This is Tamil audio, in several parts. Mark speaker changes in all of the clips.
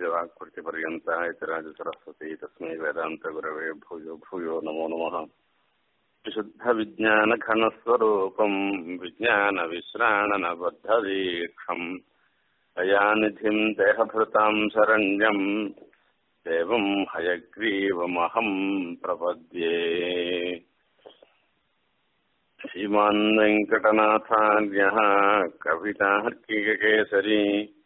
Speaker 1: यस्य वाक्कृतिपर्यन्ता इति राजसरस्वती तस्मै वेदान्तगुरवे भूयो भूयो नमो नमः विशुद्धविज्ञानघनस्वरूपम् विज्ञानविश्राणनबद्धदीक्षम् दयानिधिम् देहभृताम् शरण्यम् देवम् हयग्रीवमहम् प्रपद्ये श्रीमान् वेङ्कटनाथार्यः कवितार्किककेसरी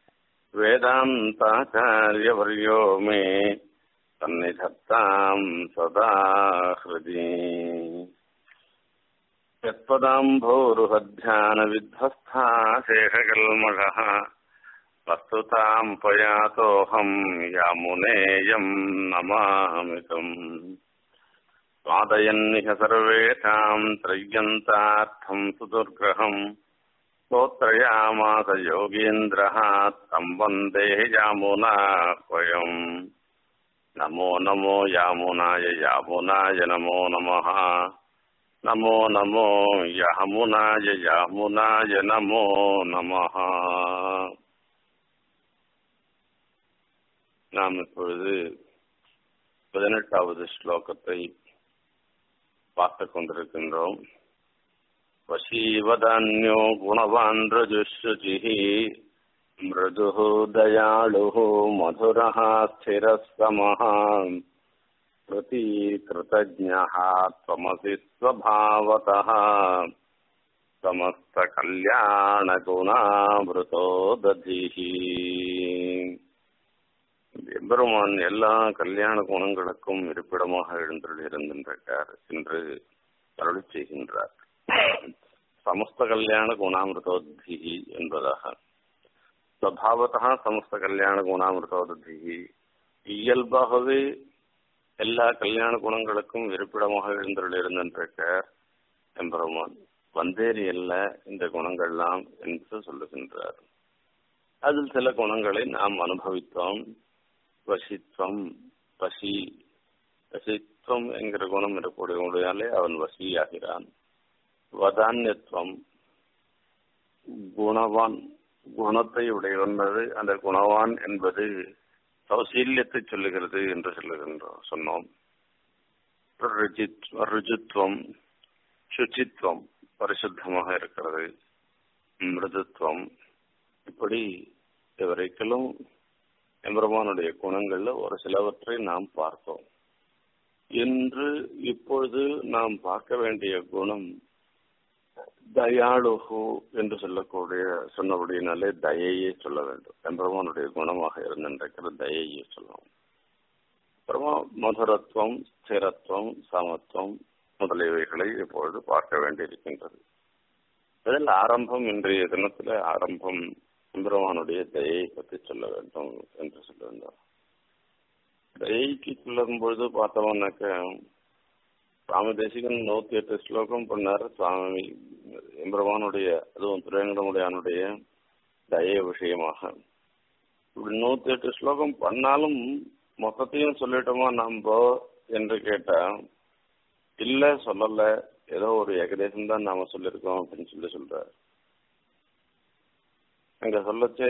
Speaker 1: वेदान्ताचार्यवर्यो मे सन्निधत्ताम् सदा हृदि यत्पदाम्भोरुहध्यानविध्वस्था शेषकल्मषः वस्तुताम् पयातोऽहम् यामुनेयम् नमामितम् स्वादयन्निह सर्वेषाम् त्रय्यन्तार्थम् सुदुर्ग्रहम् स्तोत्रयामास योगीन्द्रः तम् वन्दे यामुनाह्वयम् नमो नमो यामुनाय यामुनाय नमो नमः नमो नमो यामुनाय यामुनाय नमो நமः நாம் இப்பொழுது பதினெட்டாவது ஸ்லோகத்தை பார்த்து கொண்டிருக்கின்றோம் वशीवदान्यो गुणवान् रजुःशुचिः मृदुः दयालुः मधुरः स्थिरः समः कृतीकृतज्ञः त्वमसि स्वभावतः समस्तकल्याणगुणावृतो दधिः எம்பெருமான் எல்லா கல்யாண குணங்களுக்கும் இருப்பிடமாக எழுந்தருளிருந்திருக்கார் என்று அருளி செய்கின்றார் சமஸ்த கல்யாண குணாமிருதோத்தி என்பதாக ஸ்வபாவத்தா சமஸ்த கல்யாண குணாமிருதோத்தி இயல்பாகவே எல்லா கல்யாண குணங்களுக்கும் இருப்பிடமாக எழுந்தருளிருந்திருக்க எம்பெருமான் வந்தேரி அல்ல இந்த குணங்கள்லாம் என்று சொல்லுகின்றார் அதில் சில குணங்களை நாம் அனுபவித்தோம் வசித்வம் பசி வசித்வம் என்கிற குணம் இருக்கக்கூடியவனாலே அவன் வசியாகிறான் வதான்யத்துவம் குணவான் குணத்தை உடையவனது அந்த குணவான் என்பது சௌசீல்யத்தை சொல்லுகிறது என்று சொல்லுகின்றோம் சொன்னோம் ருஜித்வம் சுச்சித்வம் பரிசுத்தமாக இருக்கிறது மிருதுத்வம் இப்படி இதுவரைக்கும் எம்பெருமானுடைய குணங்கள்ல ஒரு சிலவற்றை நாம் பார்த்தோம் என்று இப்பொழுது நாம் பார்க்க வேண்டிய குணம் தயாளுகு என்று சொல்லக்கூடிய சொன்னபடினாலே தயையே சொல்ல வேண்டும் எம்பெருமானுடைய குணமாக இருந்திருக்கிற தயையே சொல்லணும் அப்புறமா மதுரத்துவம் ஸ்திரத்துவம் சமத்துவம் முதலியவைகளை இப்பொழுது பார்க்க வேண்டியிருக்கின்றது இதில் ஆரம்பம் இன்றைய தினத்துல ஆரம்பம் எம்பெருமானுடைய தயையை பற்றி சொல்ல வேண்டும் என்று சொல்லியிருந்தோம் தயைக்கு சொல்லும் பொழுது பார்த்தோம்னாக்க சுவாமி தேசிகன் நூத்தி எட்டு ஸ்லோகம் பண்ணார் சுவாமி எம்பெருமானுடைய அதுவும் திருவேங்கடமுடையானுடைய தய விஷயமாக இப்படி நூத்தி எட்டு ஸ்லோகம் பண்ணாலும் மொத்தத்தையும் சொல்லிட்டோமா நம்ப என்று கேட்டா இல்ல சொல்லல ஏதோ ஒரு ஏகதேசம் தான் நாம சொல்லியிருக்கோம் அப்படின்னு சொல்லி சொல்றாரு அங்க சொல்லச்சே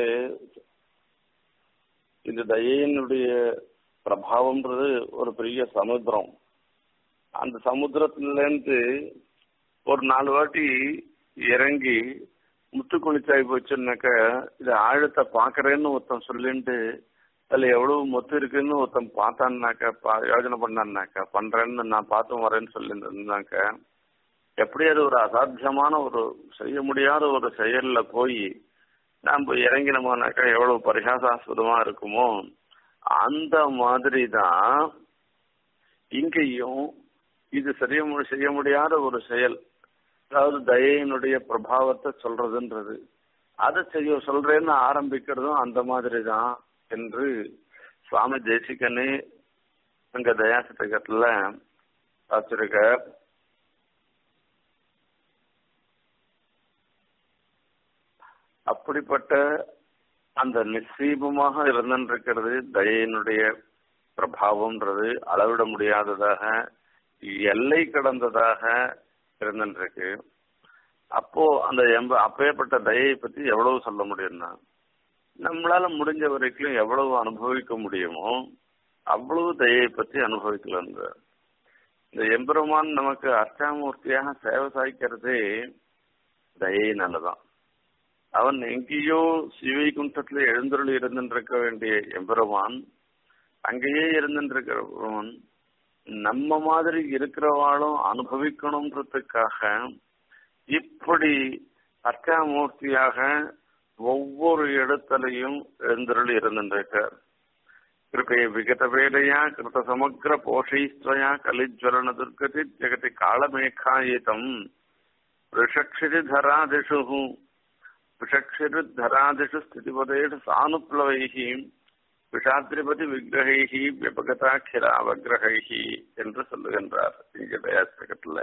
Speaker 1: இந்த தயையினுடைய பிரபாவம்ன்றது ஒரு பெரிய சமுத்திரம் அந்த சமுத்திரத்துலேருந்து ஒரு நாலு வாட்டி இறங்கி முத்து குளிச்சாய் போச்சுன்னாக்க இது ஆழத்தை பார்க்கறேன்னு ஒருத்தன் சொல்லிட்டு அதுல எவ்வளவு முத்து இருக்குன்னு ஒருத்தன் பார்த்தான்னாக்கா பா யோஜனை பண்ணான்னாக்கா பண்றேன்னு நான் பார்த்தும் வரேன்னு சொல்லியிருந்தாக்க எப்படி அது ஒரு அசாத்தியமான ஒரு செய்ய முடியாத ஒரு செயல்ல போய் நாம் இறங்கினோமானாக்கா எவ்வளவு பரிகாசாஸ்பதமா இருக்குமோ அந்த மாதிரி தான் இங்கேயும் இது சரிய செய்ய முடியாத ஒரு செயல் அதாவது தயையினுடைய பிரபாவத்தை சொல்றதுன்றது அதை செய்ய சொல்றேன்னு ஆரம்பிக்கிறதும் அந்த மாதிரி தான் என்று சுவாமி தேசிகனே அங்க தயாசதகத்துல வச்சிருக்க அப்படிப்பட்ட அந்த நிச்சயமாக இருந்திருக்கிறது தயையினுடைய பிரபாவம்ன்றது அளவிட முடியாததாக எல்லை கடந்ததாக இருந்திருக்கு அப்போ அந்த எம்ப அப்பேற்பட்ட தயையை பத்தி எவ்வளவு சொல்ல முடியும்னா நம்மளால முடிஞ்ச வரைக்கும் எவ்வளவு அனுபவிக்க முடியுமோ அவ்வளவு தயை பற்றி அனுபவிக்கலாம் இந்த எம்பெருமான் நமக்கு அர்ச்சாமூர்த்தியாக சேவை சாய்க்கிறதே தயையினாலதான் அவன் எங்கேயோ சிவைகுண்டத்துல எழுந்தருள் இருந்துருக்க வேண்டிய எம்பெருமான் அங்கேயே இருந்துருக்கிறவன் நம்ம மாதிரி இருக்கிறவாளும் அனுபவிக்கணுன்றதுக்காக இப்படி அர்ச்சாமூர்த்தியாக ஒவ்வொரு இடத்துலையும் எழுந்தருள் இருந்துருக்கார் கிருபே விகத வேலையா கிருத சமக்ர போஷைஸ்வயா கலிஜ்வலன துர்கதி ஜெகதி காலமேகாயிதம் ऋषक्षिरिधरादिषु ऋषक्षिरिधरादिषु स्थितिपदेषु सानुप्लवैः விஷாத்திரிபதி விக்கிரகைஹி விபகதாக்கிராவகிரகைஹி என்று சொல்லுகின்றார் இங்க தயாஸ்தகத்துல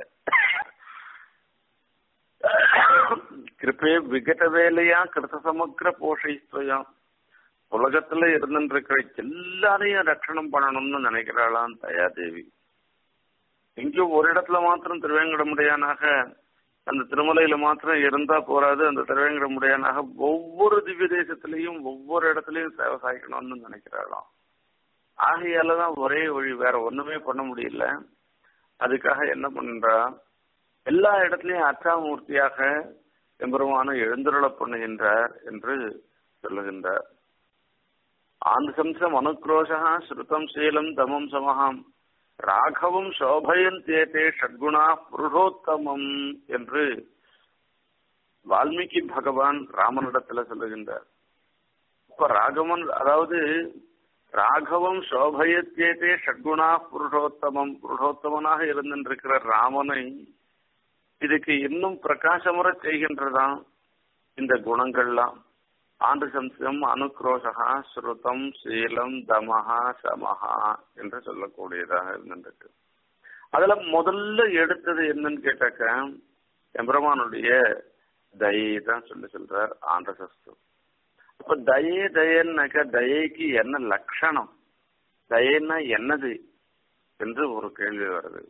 Speaker 1: கிருப்பே விகட வேலையா கிருத்த சமக்கிர போஷைஸ்வயம் உலகத்துல இருந்துருக்கிற எல்லாரையும் ரட்சணம் பண்ணணும்னு நினைக்கிறாளாம் தயாதேவி எங்கேயும் ஒரு இடத்துல மாத்திரம் திருவேங்கடமுடையானாக அந்த திருமலையில மாத்திரம் இருந்தா போறாது அந்த திருவேங்கடமுடையானாக ஒவ்வொரு திவ்ய தேசத்திலையும் ஒவ்வொரு இடத்துலயும் சேவை சாய்க்கணும்னு நினைக்கிறாளாம் ஆகையாலதான் ஒரே வழி வேற ஒண்ணுமே பண்ண முடியல அதுக்காக என்ன பண்றா எல்லா இடத்துலயும் அச்சாமூர்த்தியாக எம்பெருமான எழுந்துருள பண்ணுகின்றார் என்று சொல்லுகின்றார் ஆந்தசம்சம் அனுக்ரோஷா ஸ்ருதம் சீலம் தமம் சமஹாம் ராகவம் சோபயந்தேதே ஷட்குணா புருஷோத்தமம் என்று வால்மீகி பகவான் ராமனிடத்துல சொல்லுகின்றார் இப்ப ராகவன் அதாவது ராகவம் சோபயத்தேதே ஷட்குணா புருஷோத்தமம் புருஷோத்தமனாக இருந்திருக்கிற ராமனை இதுக்கு இன்னும் பிரகாசமுற செய்கின்றதாம் இந்த குணங்கள்லாம் ஆண்டு சம்சம் அனுக்ரோஷகா ஸ்ருதம் சீலம் தமஹா சமஹா என்று சொல்லக்கூடியதாக இருந்திருக்கு அதுல முதல்ல எடுத்தது என்னன்னு கேட்டாக்க எம்பெருமானுடைய தயை தான் சொல்லி சொல்றார் ஆண்ட சஸ்து அப்ப தயே தயன்னாக்க தயைக்கு என்ன லட்சணம் தயன்னா என்னது என்று ஒரு கேள்வி வருது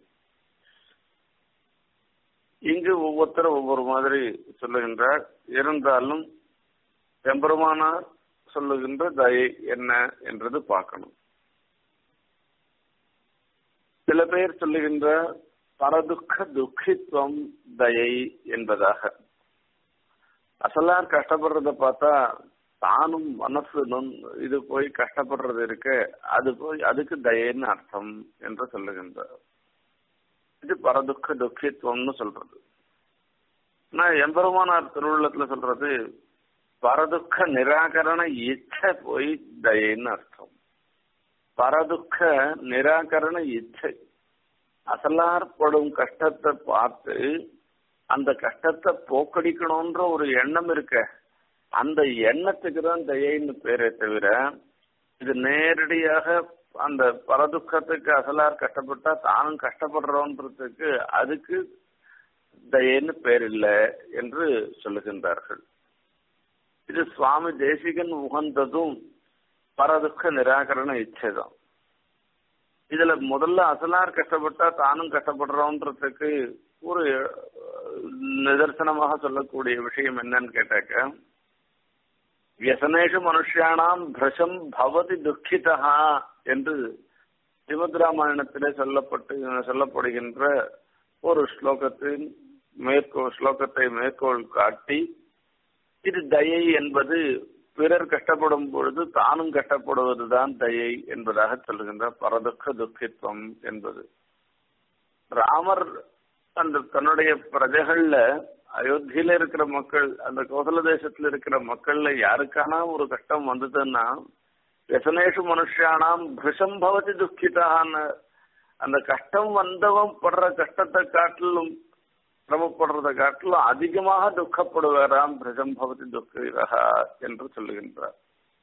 Speaker 1: இங்கு ஒவ்வொருத்தரும் ஒவ்வொரு மாதிரி சொல்லுகின்றார் இருந்தாலும் எம்பெருமானார் சொல்லுகின்ற தயை என்ன என்றது பார்க்கணும் சில பேர் சொல்லுகின்ற பரதுக்க துக்கித்துவம் தயை என்பதாக அசலார் கஷ்டப்படுறத பார்த்தா தானும் மனசு இது போய் கஷ்டப்படுறது இருக்கு அது போய் அதுக்கு தயைன்னு அர்த்தம் என்று சொல்லுகின்றார் இது பரதுக்க துக்கித்துவம்னு சொல்றது நான் எம்பெருமானார் திருவுள்ளத்துல சொல்றது பரதுக்க நிராகரண இச்சை போய் தயைன்னு அர்த்தம் பரதுக்க நிராகரண இச்சை அசலாற்படும் கஷ்டத்தை பார்த்து அந்த கஷ்டத்தை போக்கடிக்கணும்ன்ற ஒரு எண்ணம் இருக்க அந்த எண்ணத்துக்கு தான் தயைன்னு பேரே தவிர இது நேரடியாக அந்த பரதுக்கத்துக்கு அசலார் கஷ்டப்பட்டா தானும் கஷ்டப்படுறோன்றதுக்கு அதுக்கு தயைன்னு பேர் இல்லை என்று சொல்லுகின்றார்கள் இது சுவாமி தேசிகன் உகந்ததும் பரதுக்க நிராகரண இச்சைதான் இதுல முதல்ல அசலார் கஷ்டப்பட்டா தானும் கஷ்டப்படுறோன்றதுக்கு ஒரு நிதர்சனமாக சொல்லக்கூடிய விஷயம் என்னன்னு கேட்டாக்க வியசனேஷு மனுஷியானாம் பிரசம் பவதி துக்கிதா என்று ஸ்ரீமத் ராமாயணத்திலே சொல்லப்பட்டு சொல்லப்படுகின்ற ஒரு ஸ்லோகத்தின் மேற்கோள் ஸ்லோகத்தை மேற்கோள் காட்டி இது தயை என்பது பிறர் கஷ்டப்படும் பொழுது தானும் கஷ்டப்படுவதுதான் தயை என்பதாக சொல்லுகின்ற பரதுக்க துக்கித்துவம் என்பது ராமர் அந்த தன்னுடைய பிரஜைகள்ல அயோத்தியில இருக்கிற மக்கள் அந்த கோசல தேசத்துல இருக்கிற மக்கள்ல யாருக்கான ஒரு கஷ்டம் வந்ததுன்னா व्यसनेஷு மனுஷியானாம் பிருஷம் பவதி துக்கிதான்னு அந்த கஷ்டம் வந்தவன் படுற கஷ்டத்தை காட்டிலும் சிரமப்படுறதை காட்டிலும் அதிகமாக துக்கப்படுவாராம் பிரஜம் பவதி துக்கிதா என்று சொல்லுகின்றார்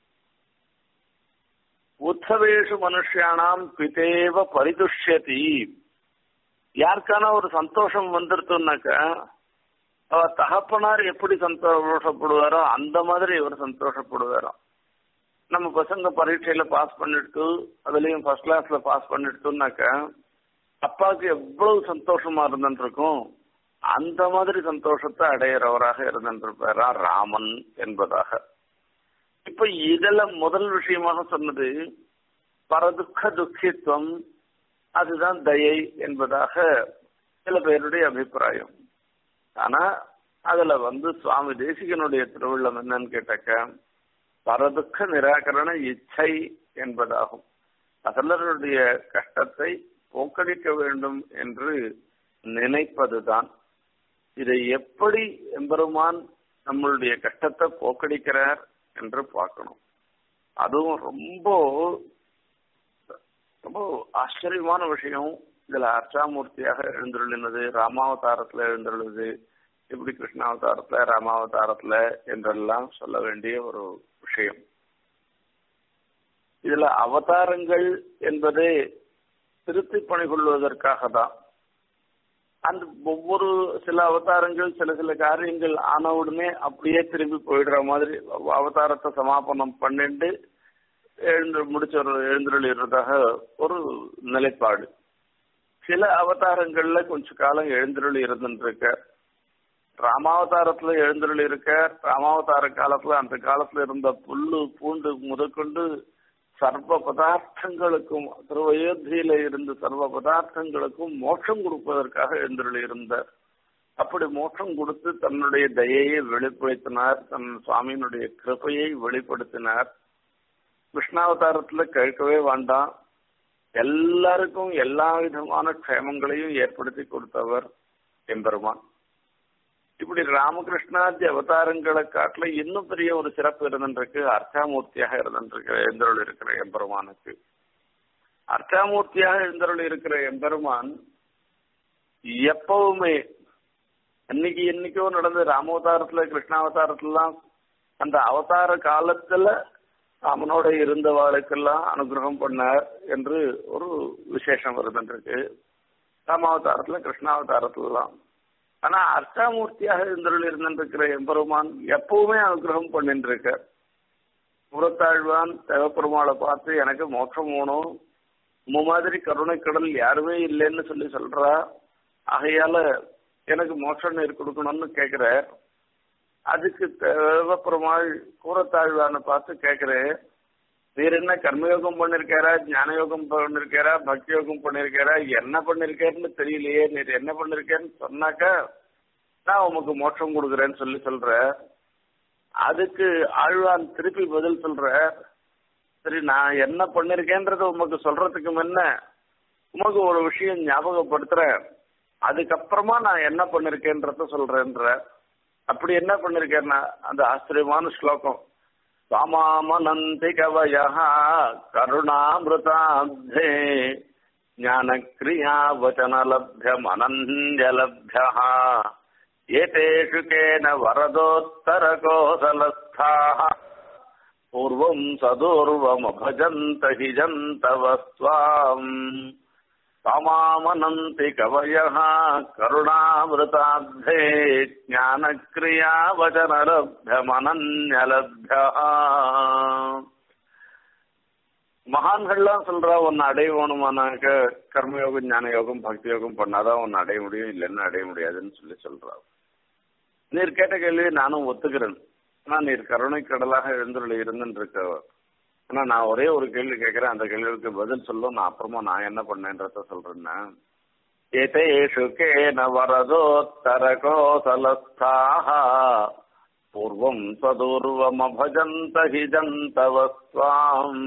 Speaker 1: உற்சவேஷு மனுஷியானாம் பிதேவ பரிதுஷ்யதி யாருக்கான ஒரு சந்தோஷம் வந்துருத்துனாக்க அவ தகப்பனார் எப்படி சந்தோஷப்படுவாரோ அந்த மாதிரி இவர் சந்தோஷப்படுவாராம் நம்ம பசங்க பரீட்சையில பாஸ் பண்ணிட்டு அதுலயும் ஃபர்ஸ்ட் கிளாஸ்ல பாஸ் பண்ணிட்டுனாக்க அப்பாவுக்கு எவ்வளவு சந்தோஷமா இருந்துருக்கும் அந்த மாதிரி சந்தோஷத்தை அடையிறவராக இருந்திருப்பாரா ராமன் என்பதாக இப்ப இப்ப இதுல முதல் விஷயமாக சொன்னது பரதுக்க துக்கித்துவம் அதுதான் தயை என்பதாக சில பேருடைய அபிப்பிராயம் ஆனா அதுல வந்து சுவாமி தேசிகனுடைய திருவிழம் என்னன்னு கேட்டாக்க பரதுக்க நிராகரண இச்சை என்பதாகும் அசலருடைய கஷ்டத்தை போக்கடிக்க வேண்டும் என்று நினைப்பதுதான் இதை எப்படி எம்பெருமான் நம்மளுடைய கஷ்டத்தை போக்கடிக்கிறார் என்று பார்க்கணும் அதுவும் ரொம்ப ரொம்ப ஆச்சரியமான விஷயம் இதுல அர்ச்சாமூர்த்தியாக எழுந்துள்ளது ராமாவதாரத்துல எழுந்துள்ளது இப்படி கிருஷ்ணாவதாரத்துல ராமாவதாரத்துல என்றெல்லாம் சொல்ல வேண்டிய ஒரு விஷயம் இதுல அவதாரங்கள் என்பதே திருத்தி பணி கொள்வதற்காக தான் அந்த ஒவ்வொரு சில அவதாரங்கள் சில சில காரியங்கள் ஆன உடனே அப்படியே திரும்பி போயிடுற மாதிரி அவதாரத்தை சமாபனம் பண்ணிட்டு எழுந்து முடிச்ச எழுந்துருளிடுறதாக ஒரு நிலைப்பாடு சில அவதாரங்கள்ல கொஞ்ச காலம் எழுந்துருளி இருந்துருக்க ராமாவதாரத்துல எழுந்துருளி இருக்க ராமாவதார காலத்துல அந்த காலத்துல இருந்த புல்லு பூண்டு முதற்கொண்டு சர்வ பதார்த்தங்களுக்கும் திருவயோத்தியில இருந்து சர்வ பதார்த்தங்களுக்கும் மோட்சம் கொடுப்பதற்காக எழுந்துருளி இருந்தார் அப்படி மோட்சம் கொடுத்து தன்னுடைய தயையை வெளிப்படுத்தினார் தன் சுவாமியினுடைய கிருப்பையை வெளிப்படுத்தினார் கிருஷ்ணாவதாரத்துல கேட்கவே வேண்டாம் எல்லாருக்கும் எல்லா விதமான க்ஷேமங்களையும் ஏற்படுத்தி கொடுத்தவர் எம்பெருமான் இப்படி ராமகிருஷ்ணாதி அவதாரங்களை காட்டில இன்னும் பெரிய ஒரு சிறப்பு இருந்துருக்கு அர்ச்சாமூர்த்தியாக இருந்துருக்கு எழுந்தருள் இருக்கிற எம்பெருமானுக்கு அர்ச்சாமூர்த்தியாக எழுந்தருள் இருக்கிற எம்பெருமான் எப்பவுமே அன்னைக்கு என்னைக்கோ நடந்த ராமாவதாரத்துல கிருஷ்ணாவதாரத்துலாம் அந்த அவதார காலத்துல ராமனோட இருந்தவாளுக்கெல்லாம் அனுகிரகம் பண்ணார் என்று ஒரு விசேஷம் வருதுன்றிருக்கு ராமாவதாரத்துல கிருஷ்ணாவதாரத்துலாம் ஆனா அர்ச்சாமூர்த்தியாக இருந்தருள் இருந்திருக்கிற எம்பெருமான் எப்பவுமே அனுகிரகம் பண்ணிட்டு இருக்க புறத்தாழ்வான் தேவப்பெருமாளை பார்த்து எனக்கு மோட்சம் வேணும் உம்ம மாதிரி கருணை கடல் யாருமே இல்லைன்னு சொல்லி சொல்றா ஆகையால எனக்கு மோட்சம் நீர் கொடுக்கணும்னு கேக்குற அதுக்கு தேவப்பெருமாள் கூறத்தாழ்வான்னு பார்த்து கேக்குறேன் நீர் என்ன கர்மயோகம் பண்ணிருக்காரா ஞான யோகம் பண்ணிருக்காரா பக்தி யோகம் பண்ணிருக்காரா என்ன பண்ணிருக்காருன்னு தெரியலையே நீர் என்ன பண்ணிருக்கேன்னு சொன்னாக்கா நான் உமக்கு மோட்சம் கொடுக்குறேன்னு சொல்லி சொல்ற அதுக்கு ஆழ்வான் திருப்பி பதில் சொல்ற சரி நான் என்ன பண்ணிருக்கேன்றத உமக்கு சொல்றதுக்கு முன்ன உமக்கு ஒரு விஷயம் ஞாபகப்படுத்துறேன் அதுக்கப்புறமா நான் என்ன பண்ணிருக்கேன்றத சொல்றேன்ற அப்படி என்ன பண்ணிருக்கேன்னா அந்த ஆச்சரியமான ஸ்லோகம் சாமாமனந்தி கவய கருணாமிருதாப்தே ஞானக்ரியா வச்சனலப்யமனஞ்சலப்ய ஏதேஷு கேன வரதோத்தரகோசலஸ்தாः பூர்வம் சதுர்வமபஜந்த ஹி ஜந்தவஸ்வாம் சாமாமனந்தி கவயः கருணாமிருதாப்தே ஞானக்ரியா வச்சனலப்யமனஞ்சலப்யः மகான்கள்லாம் சொல்றா உன்னை அடைய வேணுமானாக்க கர்மயோகம் ஞான யோகம் பக்தி யோகம் பண்ணாதான் உன்னை அடைய முடியும் இல்லைன்னு அடைய முடியாதுன்னு சொல்லி சொல்றா நீர் கேட்ட கேள்வியை நானும் ஒத்துக்கிறேன் ஆனா நீர் கருணை கடலாக எழுந்துள்ள இருந்துட்டு இருக்க ஆனா நான் ஒரே ஒரு கேள்வி கேட்கிறேன் அந்த கேள்விக்கு பதில் சொல்லும் நான் அப்புறமா நான் என்ன பண்ணேன்றத சொல்றேன்னா ஏதேஷு கேன வரதோத்தர கோசலஸ்தாக பூர்வம் சதுர்வமபஜந்த ஹி ஜந்தவஸ்வாம்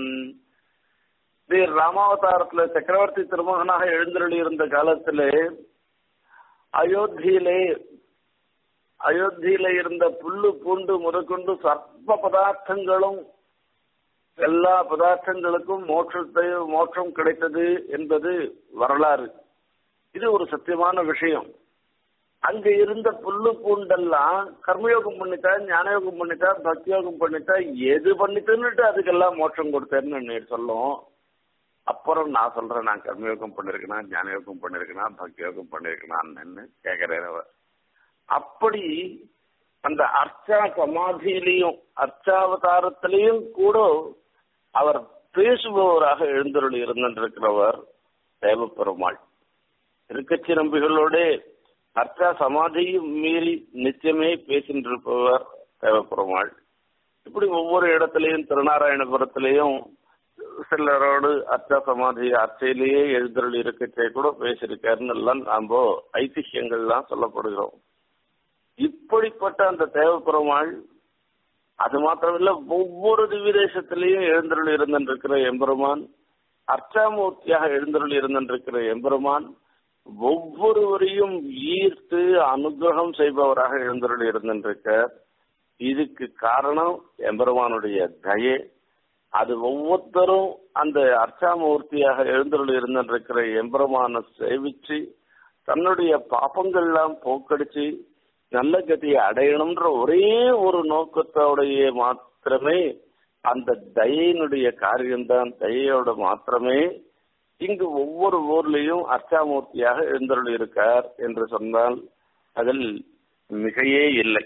Speaker 1: ஸ்ரீ ராமாவதாரத்துல சக்கரவர்த்தி திருமகனாக எழுந்தருளி இருந்த காலத்திலே அயோத்தியிலே அயோத்தியில இருந்த புல்லு பூண்டு முதற்கொண்டு சர்வ பதார்த்தங்களும் எல்லா பதார்த்தங்களுக்கும் மோட்சத்தை மோட்சம் கிடைத்தது என்பது வரலாறு இது ஒரு சத்தியமான விஷயம் அங்க இருந்த புல்லு பூண்டெல்லாம் கர்மயோகம் பண்ணிட்டா ஞானயோகம் பண்ணிட்டா பக்தியோகம் பண்ணிட்டா எது பண்ணிட்டுன்னுட்டு அதுக்கெல்லாம் மோட்சம் கொடுத்தேன்னு நீ சொல்லும் அப்புறம் நான் சொல்றேன் நான் கர்மயோகம் பண்ணிருக்கேனா ஞானயோகம் பண்ணிருக்கேனா பக்தி யோகம் பண்ணிருக்கேனான்னு கேட்கிறேன் அவர் அப்படி அந்த அர்ச்சா சமாதியிலையும் அர்ச்சாவதாரத்திலையும் கூட அவர் பேசுபவராக எழுந்தருள் இருந்திருக்கிறவர் தேவப்பெருமாள் திருக்கச்சி நம்பிகளோட அர்ச்சா சமாதியும் மீறி நிச்சயமே பேசின்றிருப்பவர் தேவப்பெருமாள் இப்படி ஒவ்வொரு இடத்துலையும் திருநாராயணபுரத்திலையும் சிலரோடு அர்ச்சா சமாதி அர்ச்சையிலேயே எழுந்தருள் இருக்கச்சே கூட பேசியிருக்காருன்னு எல்லாம் நாம ஐதிஹ்யங்கள்லாம் சொல்லப்படுகிறோம் இப்படிப்பட்ட அந்த தேவப்பெருமாள் அது மாத்திரமில்ல ஒவ்வொரு திவ்யதேசத்திலையும் எழுந்தருள் இருந்திருக்கிற எம்பெருமான் அர்ச்சாமூர்த்தியாக எழுந்தருள் இருந்திருக்கிற எம்பெருமான் ஒவ்வொருவரையும் ஈர்த்து அனுகிரகம் செய்பவராக எழுந்தருள் இருந்திருக்கார் இதுக்கு காரணம் எம்பெருமானுடைய தயே அது ஒவ்வொருத்தரும் அந்த அர்ச்சாமூர்த்தியாக எழுந்தருள் இருந்திருக்கிற எம்பெருமான சேவிச்சு தன்னுடைய பாப்பங்கள்லாம் போக்கடிச்சு நல்ல கதியை அடையணும்ன்ற ஒரே ஒரு நோக்கத்தோடைய மாத்திரமே அந்த தயையினுடைய காரியம்தான் தயையோட மாத்திரமே இங்கு ஒவ்வொரு ஊர்லயும் அர்ச்சாமூர்த்தியாக எழுந்தருள் இருக்கார் என்று சொன்னால் அதில் மிகையே இல்லை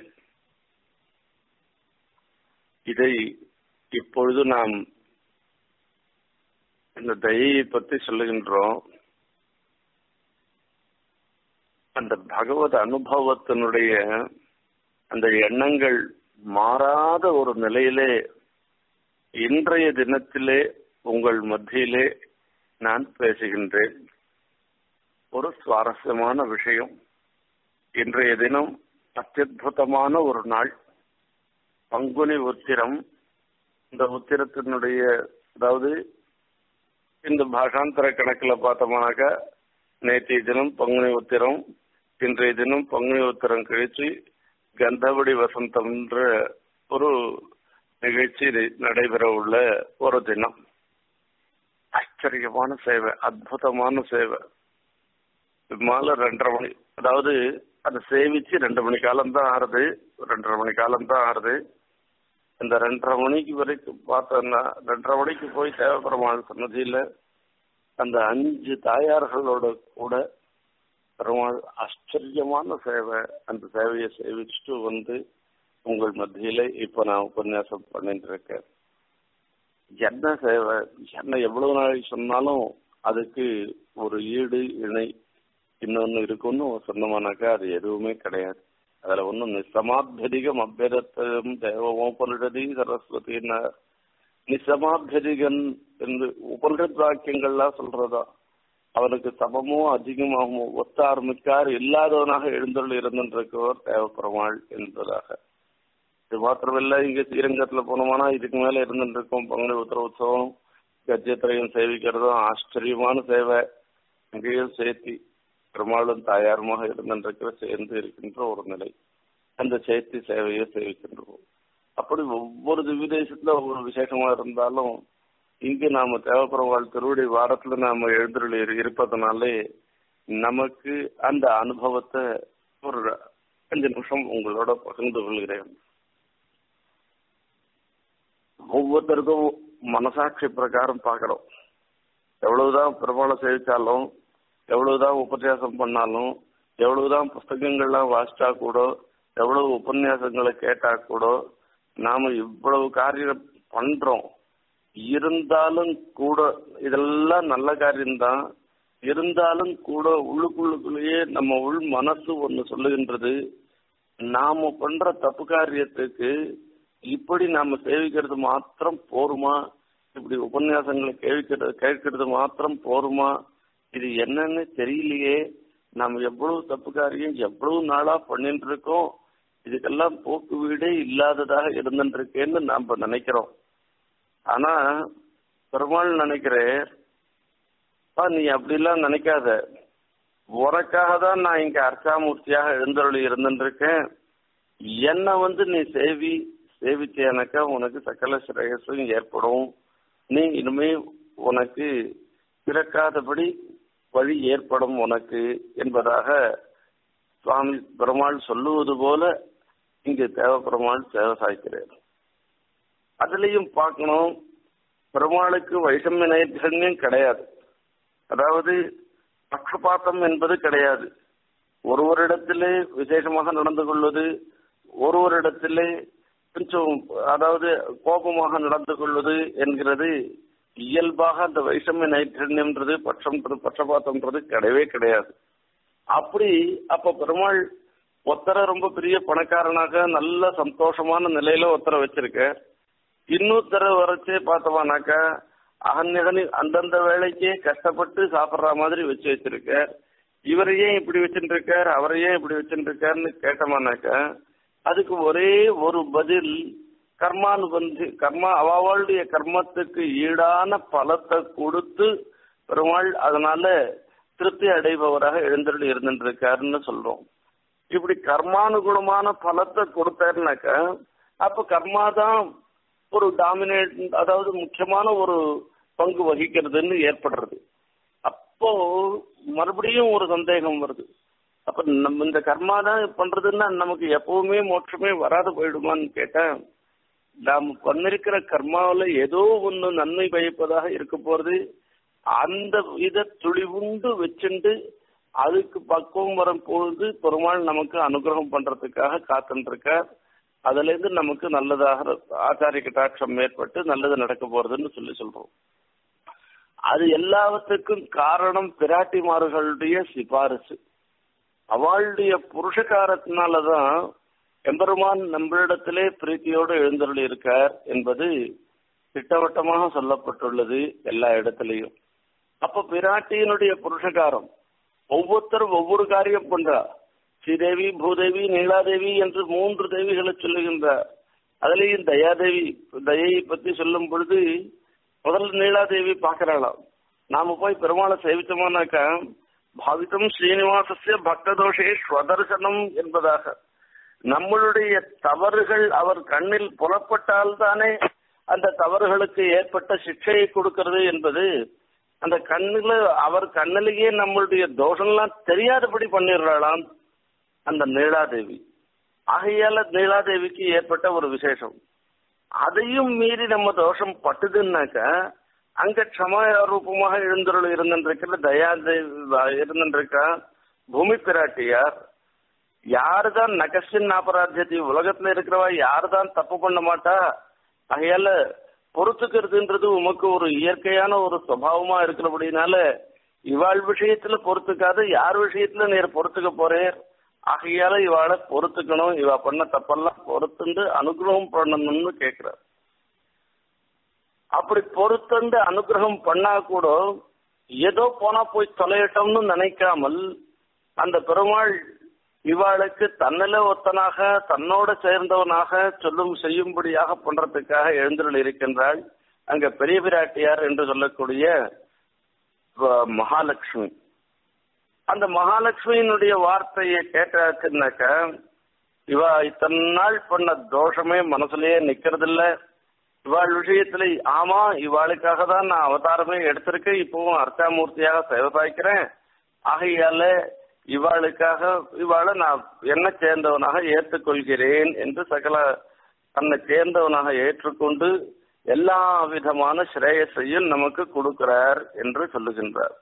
Speaker 1: இதை இப்பொழுது நாம் இந்த தயையை பற்றி சொல்லுகின்றோம் அந்த பகவத் அனுபவத்தினுடைய அந்த எண்ணங்கள் மாறாத ஒரு நிலையிலே இன்றைய தினத்திலே உங்கள் மத்தியிலே நான் பேசுகின்றேன் ஒரு சுவாரஸ்யமான விஷயம் இன்றைய தினம் அத்தியுதமான ஒரு நாள் பங்குனி உத்திரம் இந்த உத்திரத்தினுடைய அதாவது இந்த பாஷாந்தர கணக்கில் பார்த்தோம்னாக்கா நேற்றைய தினம் பங்குனி உத்திரம் இன்றைய தினம் பங்குனி உத்திரம் கழிச்சு கந்தபடி வசந்தம்ன்ற ஒரு நிகழ்ச்சி நடைபெற உள்ள ஒரு தினம் ஆச்சரியமான சேவை அற்புதமான சேவை மாலை ரெண்டரை மணி அதாவது அதை சேவிச்சு ரெண்டு மணி காலம் தான் ஆறுது ரெண்டரை மணி காலம் தான் ஆறுது இந்த ரெண்டரை மணிக்கு வரைக்கும் பார்த்தோம்னா ரெண்டரை மணிக்கு போய் தேவபெருமாள் சன்னதியில அந்த அஞ்சு தாயார்களோட கூட பெருமாள் ஆச்சரியமான சேவை அந்த சேவையை சேவிச்சுட்டு வந்து உங்கள் மத்தியில இப்ப நான் உபன்யாசம் பண்ணிட்டு இருக்கேன் என்ன சேவை என்ன எவ்வளவு நாளைக்கு சொன்னாலும் அதுக்கு ஒரு ஈடு இணை இன்னொன்னு இருக்குன்னு சொன்னோம்னாக்கா அது எதுவுமே கிடையாது அதுல ஒன்றும் நிசமாபியதிகம் அபியரத்தம் தேவமோபனிஷதி சரஸ்வதினா நிசமாபியதிகன் என்று உபனிஷத் வாக்கியங்கள்லாம் சொல்றதா அவனுக்கு சமமோ அதிகமாகவோ ஒத்தார் மிக்கார் இல்லாதவனாக எழுந்தருள் இருந்திருக்கவர் தேவப்பெருமாள் என்பதாக இது மாத்திரமில்ல இங்க ஸ்ரீரங்கத்துல போனோம்னா இதுக்கு மேல இருந்துட்டு இருக்கோம் பங்குனி உத்தர உற்சவம் கஜத்திரையும் சேவிக்கிறதும் ஆச்சரியமான சேவை அங்கேயும் சேர்த்தி பெருமாளும் தாயாருமாக இருந்திருக்கிற சேர்ந்து இருக்கின்ற ஒரு நிலை அந்த சேர்த்தி சேவையை சேவிக்கின்றோம் அப்படி ஒவ்வொரு திவ்யதேசத்துல ஒவ்வொரு விசேஷமா இருந்தாலும் இங்கு நாம தேவப்பெருமாள் திருவடி வாரத்துல நாம எழுந்துள்ள இருப்பதனாலே நமக்கு அந்த அனுபவத்தை ஒரு அஞ்சு நிமிஷம் உங்களோட பகிர்ந்து கொள்கிறேன் ஒவ்வொருத்தருக்கும் மனசாட்சி பிரகாரம் பார்க்கிறோம் எவ்வளவுதான் பெருமாளை சேவிச்சாலும் எவ்வளவுதான் உபன்யாசம் பண்ணாலும் எவ்வளவுதான் புஸ்தகங்கள்லாம் வாசிச்சா கூட எவ்வளவு உபன்யாசங்களை கேட்டா கூட நாம இவ்வளவு காரியம் பண்றோம் இருந்தாலும் கூட இதெல்லாம் நல்ல காரியம்தான் இருந்தாலும் கூட உள்ளுக்குள்ளுக்குள்ளேயே நம்ம உள் மனசு ஒண்ணு சொல்லுகின்றது நாம பண்ற தப்பு காரியத்துக்கு இப்படி நாம சேவிக்கிறது மாத்திரம் போருமா இப்படி உபன்யாசங்களை கேட்கிறது கேட்கறது மாத்திரம் போருமா இது என்னன்னு தெரியலையே நம்ம எவ்வளவு தப்பு காரியம் எவ்வளவு நாளா பண்ணிட்டு இருக்கோம் இதுக்கெல்லாம் போக்கு வீடே இல்லாததாக இருந்துட்டு இருக்கேன்னு நாம நினைக்கிறோம் ஆனா பெருமாள் நினைக்கிறேன் நீ அப்படிலாம் நினைக்காத உனக்காக தான் நான் இங்க அர்ச்சாமூர்த்தியாக எழுந்தருளி இருந்துருக்கேன் என்ன வந்து நீ சேவி சேவிச்சேனாக்கா உனக்கு சகல சிரேயசும் ஏற்படும் நீ இனிமே உனக்கு பிறக்காதபடி வழி ஏற்படும் உனக்கு என்பதாக சுவாமி பெருமாள் சொல்லுவது போல இங்கு தேவ பெருமாள் சேவை சாய்க்கிறார் அதுலயும் பார்க்கணும் பெருமாளுக்கு வைஷமிய நைர்கண்யம் கிடையாது அதாவது பக்ஷபாத்தம் என்பது கிடையாது ஒருவரிடத்திலே விசேஷமாக நடந்து கொள்வது ஒருவரிடத்திலே கொஞ்சம் அதாவது கோபமாக நடந்து கொள்வது என்கிறது இயல்பாக அந்த வைஷமிய நைட்ரன்யம்ன்றது பட்சம் பட்சபாத்தம்ன்றது கிடையவே கிடையாது அப்படி அப்ப பெருமாள் ஒத்தரை ரொம்ப பெரிய பணக்காரனாக நல்ல சந்தோஷமான நிலையில ஒத்தரை வச்சிருக்க இன்னொருத்தர வரைச்சே பார்த்தோம்னாக்கா அகநிகனி அந்தந்த வேலைக்கே கஷ்டப்பட்டு சாப்பிடுற மாதிரி வச்சு வச்சிருக்கார் இவரை ஏன் இப்படி வச்சுட்டு இருக்கார் அவரை ஏன் இப்படி வச்சுட்டு இருக்காருன்னு கேட்டோம்னாக்கா அதுக்கு ஒரே ஒரு பதில் கர்மானுபந்தி கர்மா அவளுடைய கர்மத்துக்கு ஈடான பலத்தை கொடுத்து பெருமாள் அதனால திருப்தி அடைபவராக எழுந்தருள் இருந்துட்டு இருக்காருன்னு சொல்றோம் இப்படி கர்மானுகுணமான பலத்தை கொடுத்தாருனாக்கா அப்ப கர்மா தான் ஒரு டாமினேட் அதாவது முக்கியமான ஒரு பங்கு வகிக்கிறதுன்னு ஏற்படுறது அப்போ மறுபடியும் ஒரு சந்தேகம் வருது அப்ப நம்ம இந்த கர்மா தான் பண்றதுன்னா நமக்கு எப்பவுமே மோட்சமே வராது போயிடுமான்னு கேட்டேன் நாம் பண்ணிருக்கிற கர்மாவில ஏதோ ஒண்ணு நன்மை பயப்பதாக இருக்க போறது அந்த இத துளிவுண்டு வச்சுண்டு அதுக்கு பக்குவம் வரும் பொழுது பெருமாள் நமக்கு அனுகிரகம் பண்றதுக்காக காத்துட்டு இருக்கார் அதுல இருந்து நமக்கு நல்லதாக ஆச்சாரிய கட்டாட்சம் ஏற்பட்டு நல்லது நடக்க போறதுன்னு சொல்லி சொல்றோம் அது எல்லாவற்றுக்கும் காரணம் பிராட்டிமார்களுடைய சிபாரிசு அவளுடைய புருஷகாரத்தினாலதான் எம்பெருமான் நம்மளிடத்திலே பிரீத்தியோடு எழுந்தருளி இருக்கார் என்பது திட்டவட்டமாக சொல்லப்பட்டுள்ளது எல்லா இடத்திலையும் அப்ப பிராட்டியினுடைய புருஷகாரம் ஒவ்வொருத்தரும் ஒவ்வொரு காரியம் பண்றா ஸ்ரீதேவி பூதேவி நீலாதேவி என்று மூன்று தேவிகளை சொல்லுகின்றார் அதுலேயும் தயாதேவி தயையை பத்தி சொல்லும் பொழுது முதல்ல நீலாதேவி பாக்குறாளாம் நாம போய் பெருமாளை சேவிச்சோமானாக்கா பாவித்தம் ஸ்ரீனிவாசஸ்ய பக்ததோஷே ஸ்வதர்சனம் என்பதாக நம்மளுடைய தவறுகள் அவர் கண்ணில் புலப்பட்டால் தானே அந்த தவறுகளுக்கு ஏற்பட்ட சிக்ஷையை கொடுக்கிறது என்பது அந்த கண்ணுல அவர் கண்ணிலேயே நம்மளுடைய தோஷம்லாம் தெரியாதபடி பண்ணிடுறாளாம் அந்த நீலாதேவி ஆகையால நீலாதேவிக்கு ஏற்பட்ட ஒரு விசேஷம் அதையும் மீறி நம்ம தோஷம் பட்டுதுன்னாக்க அங்க க்ஷமா ரூபமாக எழுந்தருள் இருந்திருக்கிற தயாதேவி இருந்திருக்கா பூமி பிராட்டியார் யாருதான் நகசின் அபராத்தியத்தை உலகத்துல இருக்கிறவா யாருதான் தப்பு பண்ண மாட்டா ஆகையால பொறுத்துக்கிறதுன்றது உமக்கு ஒரு இயற்கையான ஒரு சுவாவமா இருக்கிறபடினால இவாள் விஷயத்துல பொறுத்துக்காத யார் விஷயத்துல நீர் பொறுத்துக்க போறேர் ஆகையால இவாளை பொறுத்துக்கணும் இவ பண்ண தப்பெல்லாம் பொறுத்துண்டு அனுகிரகம் பண்ணணும்னு கேக்குறார் அப்படி பொறுத்துண்டு அனுகிரகம் பண்ணா கூட ஏதோ போனா போய் தொலையட்டோம்னு நினைக்காமல் அந்த பெருமாள் இவாளுக்கு தன்னில ஒத்தனாக தன்னோட சேர்ந்தவனாக சொல்லும் செய்யும்படியாக பண்றதுக்காக எழுந்தருள் இருக்கின்றாள் அங்க பெரிய பிராட்டியார் என்று சொல்லக்கூடிய மகாலட்சுமி அந்த மகாலட்சுமியினுடைய வார்த்தையை கேட்டாச்சுன்னாக்க இவ இத்தனை நாள் பண்ண தோஷமே மனசுலயே நிக்கிறது இல்ல இவாள் விஷயத்துல ஆமா இவாளுக்காக தான் நான் அவதாரமே எடுத்திருக்கேன் இப்பவும் அர்த்தாமூர்த்தியாக சேவதாய்க்கிறேன் ஆகையால இவாளுக்காக இவாளை நான் என்ன சேர்ந்தவனாக ஏற்றுக்கொள்கிறேன் என்று சகல தன்னை சேர்ந்தவனாக ஏற்றுக்கொண்டு எல்லா விதமான ஸ்ரேயஸையும் நமக்கு கொடுக்கிறார் என்று சொல்லுகின்றார்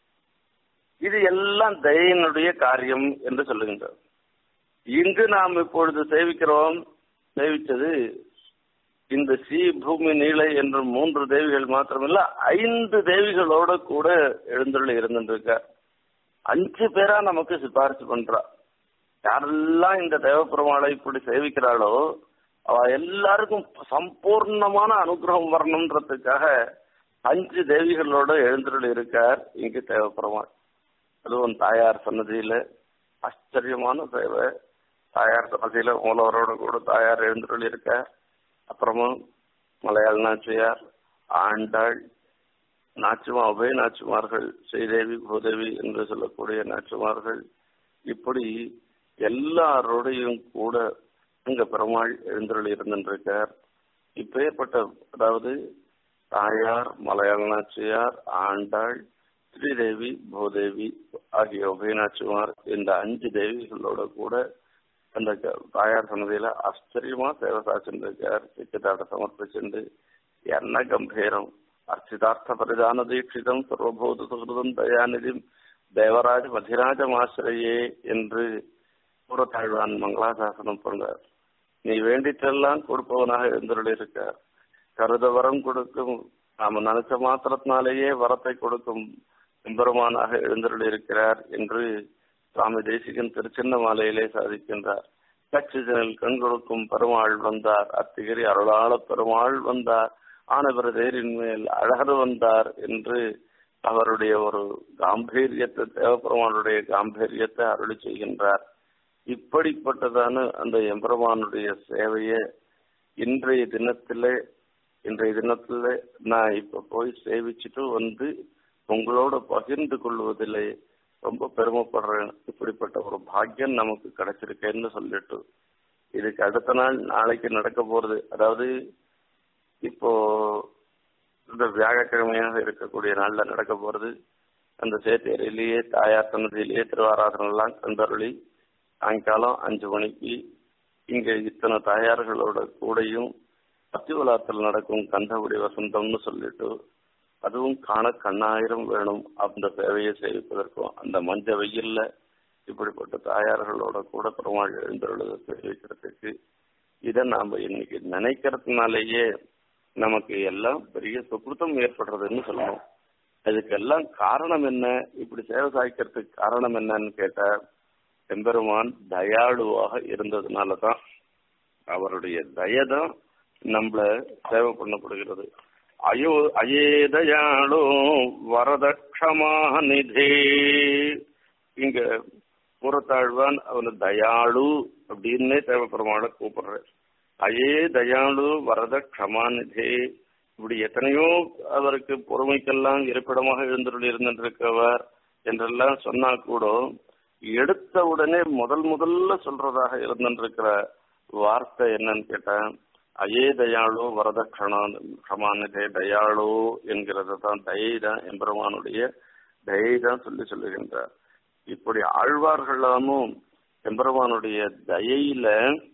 Speaker 1: இது எல்லாம் தயனுடைய காரியம் என்று சொல்லுகின்றார் இங்கு நாம் இப்பொழுது சேவிக்கிறோம் சேவித்தது இந்த ஸ்ரீ பூமி நீலை என்ற மூன்று தேவிகள் மாத்திரமில்ல ஐந்து தேவிகளோட கூட எழுந்துள்ள இருந்துருக்கார் அஞ்சு பேரா நமக்கு சிபாரிசு பண்றா யாரெல்லாம் இந்த தேவப்பெருமாளை இப்படி சேவிக்கிறாளோ அவ எல்லாருக்கும் சம்பூர்ணமான அனுகிரகம் வரணுன்றதுக்காக அஞ்சு தேவிகளோட எழுந்துள்ள இருக்கார் இங்கு தேவப்பெருமாள் அதுவும் தாயார் சன்னதியில ஆச்சரியமான சேவை தாயார் சன்னதியில மூலவரோட கூட தாயார் எழுந்துள்ள இருக்கார் அப்புறமா மலையாள நாச்சியார் ஆண்டாள் நாச்சுமா உபய நாச்சுமார்கள் ஸ்ரீதேவி பூதேவி என்று சொல்லக்கூடிய நாச்சுமார்கள் இப்படி எல்லாரோடையும் கூட அங்க பெருமாள் எழுந்தருள் இருந்திருக்கார் இப்பேற்பட்ட அதாவது தாயார் மலையாள நாச்சியார் ஆண்டாள் ஸ்ரீதேவி பூதேவி ஆகிய உபயநாச்சிமார் இந்த அஞ்சு தேவிகளோட கூட அந்த தாயார் சன்னதியில ஆச்சரியமா சேவை சாச்சிருக்கார் சிக்கத்தாட்ட சமர்ப்பிச்சுண்டு என்ன கம்பீரம் அர்ச்சிதார்த்த பரிதான தீட்சிதம் சர்வபூத சுகிருதம் தயாநிதிம் தேவராஜ மதிராஜமாசிரியே என்று கூறத்தாழ்வான் மங்களாசாசனம் பண்றார் நீ வேண்டிட்டெல்லாம் கொடுப்பவனாக இருந்திருக்கார் கருத வரம் கொடுக்கும் நாம நினைச்ச மாத்திரத்தினாலேயே வரத்தை கொடுக்கும் எம்பெருமானாக எழுந்தருள் இருக்கிறார் என்று சுவாமி தேசிகன் திருச்சின்ன மாலையிலே சாதிக்கின்றார் கச்சிதனில் கண் கொடுக்கும் பெருமாள் வந்தார் அத்திகிரி அருளாள பெருமாள் வந்தார் ஆனபிரதேரின் மேல் அழகர் வந்தார் என்று அவருடைய ஒரு காம்பீரியத்தை தேவபெருமானுடைய காம்பீரியத்தை அருளி செய்கின்றார் இப்படிப்பட்டதான அந்த எம்பெருமானுடைய சேவையை இன்றைய தினத்திலே இன்றைய தினத்துல நான் இப்ப போய் சேவிச்சுட்டு வந்து உங்களோட பகிர்ந்து கொள்வதிலே ரொம்ப பெருமைப்படுறேன் இப்படிப்பட்ட ஒரு பாக்கியம் நமக்கு கிடைச்சிருக்கேன்னு சொல்லிட்டு இதுக்கு அடுத்த நாள் நாளைக்கு நடக்க போறது அதாவது இப்போ இந்த வியாழக்கிழமையாக இருக்கக்கூடிய நாள்ல நடக்க போறது அந்த சேத்தேரியிலேயே தாயார் சன்னதியிலேயே திருவாராதனம் எல்லாம் கந்தருளி சாயங்காலம் அஞ்சு மணிக்கு இங்க இத்தனை தாயார்களோட கூடையும் அத்திவலாத்தில் நடக்கும் கந்தகுடி வசந்தம்னு சொல்லிட்டு அதுவும் காண கண்ணாயிரம் வேணும் அந்த சேவையை சேவிப்பதற்கும் அந்த மஞ்ச வெயில்ல இப்படிப்பட்ட தாயார்களோட கூட பெருமாள் எழுந்தருளதை தெரிவிக்கிறதுக்கு இதை நாம இன்னைக்கு நினைக்கிறதுனாலேயே நமக்கு எல்லாம் பெரிய சுக்கிருத்தம் ஏற்படுறதுன்னு சொல்லணும் அதுக்கெல்லாம் காரணம் என்ன இப்படி சேவை சாய்க்கிறதுக்கு காரணம் என்னன்னு கேட்டா எம்பெருமான் தயாளுவாக இருந்ததுனால தான் அவருடைய தயதான் நம்மள சேவை பண்ணப்படுகிறது அயோ அயேதயாளோ வரதக்ஷமா நிதே இங்க புறத்தாழ்வான் அவனு தயாளு அப்படின்னே தேவைப்படுறமான கூப்பிடுற அயே தயாளு வரத க்ஷமாநிதே இப்படி எத்தனையோ அவருக்கு பொறுமைக்கெல்லாம் இருப்பிடமாக எழுந்துள்ள இருந்திருக்கவர் என்றெல்லாம் சொன்னா கூட எடுத்த உடனே முதல் முதல்ல சொல்றதாக இருந்திருக்கிற வார்த்தை என்னன்னு கேட்டேன் அயே தயாளு வரத க்ஷமாநிதே தயாளு என்கிறத தான் தயை தான் எம்பெருமானுடைய தயை தான் சொல்லி சொல்லுகின்றார் இப்படி ஆழ்வார்களாமும் எம்பெருமானுடைய தயையில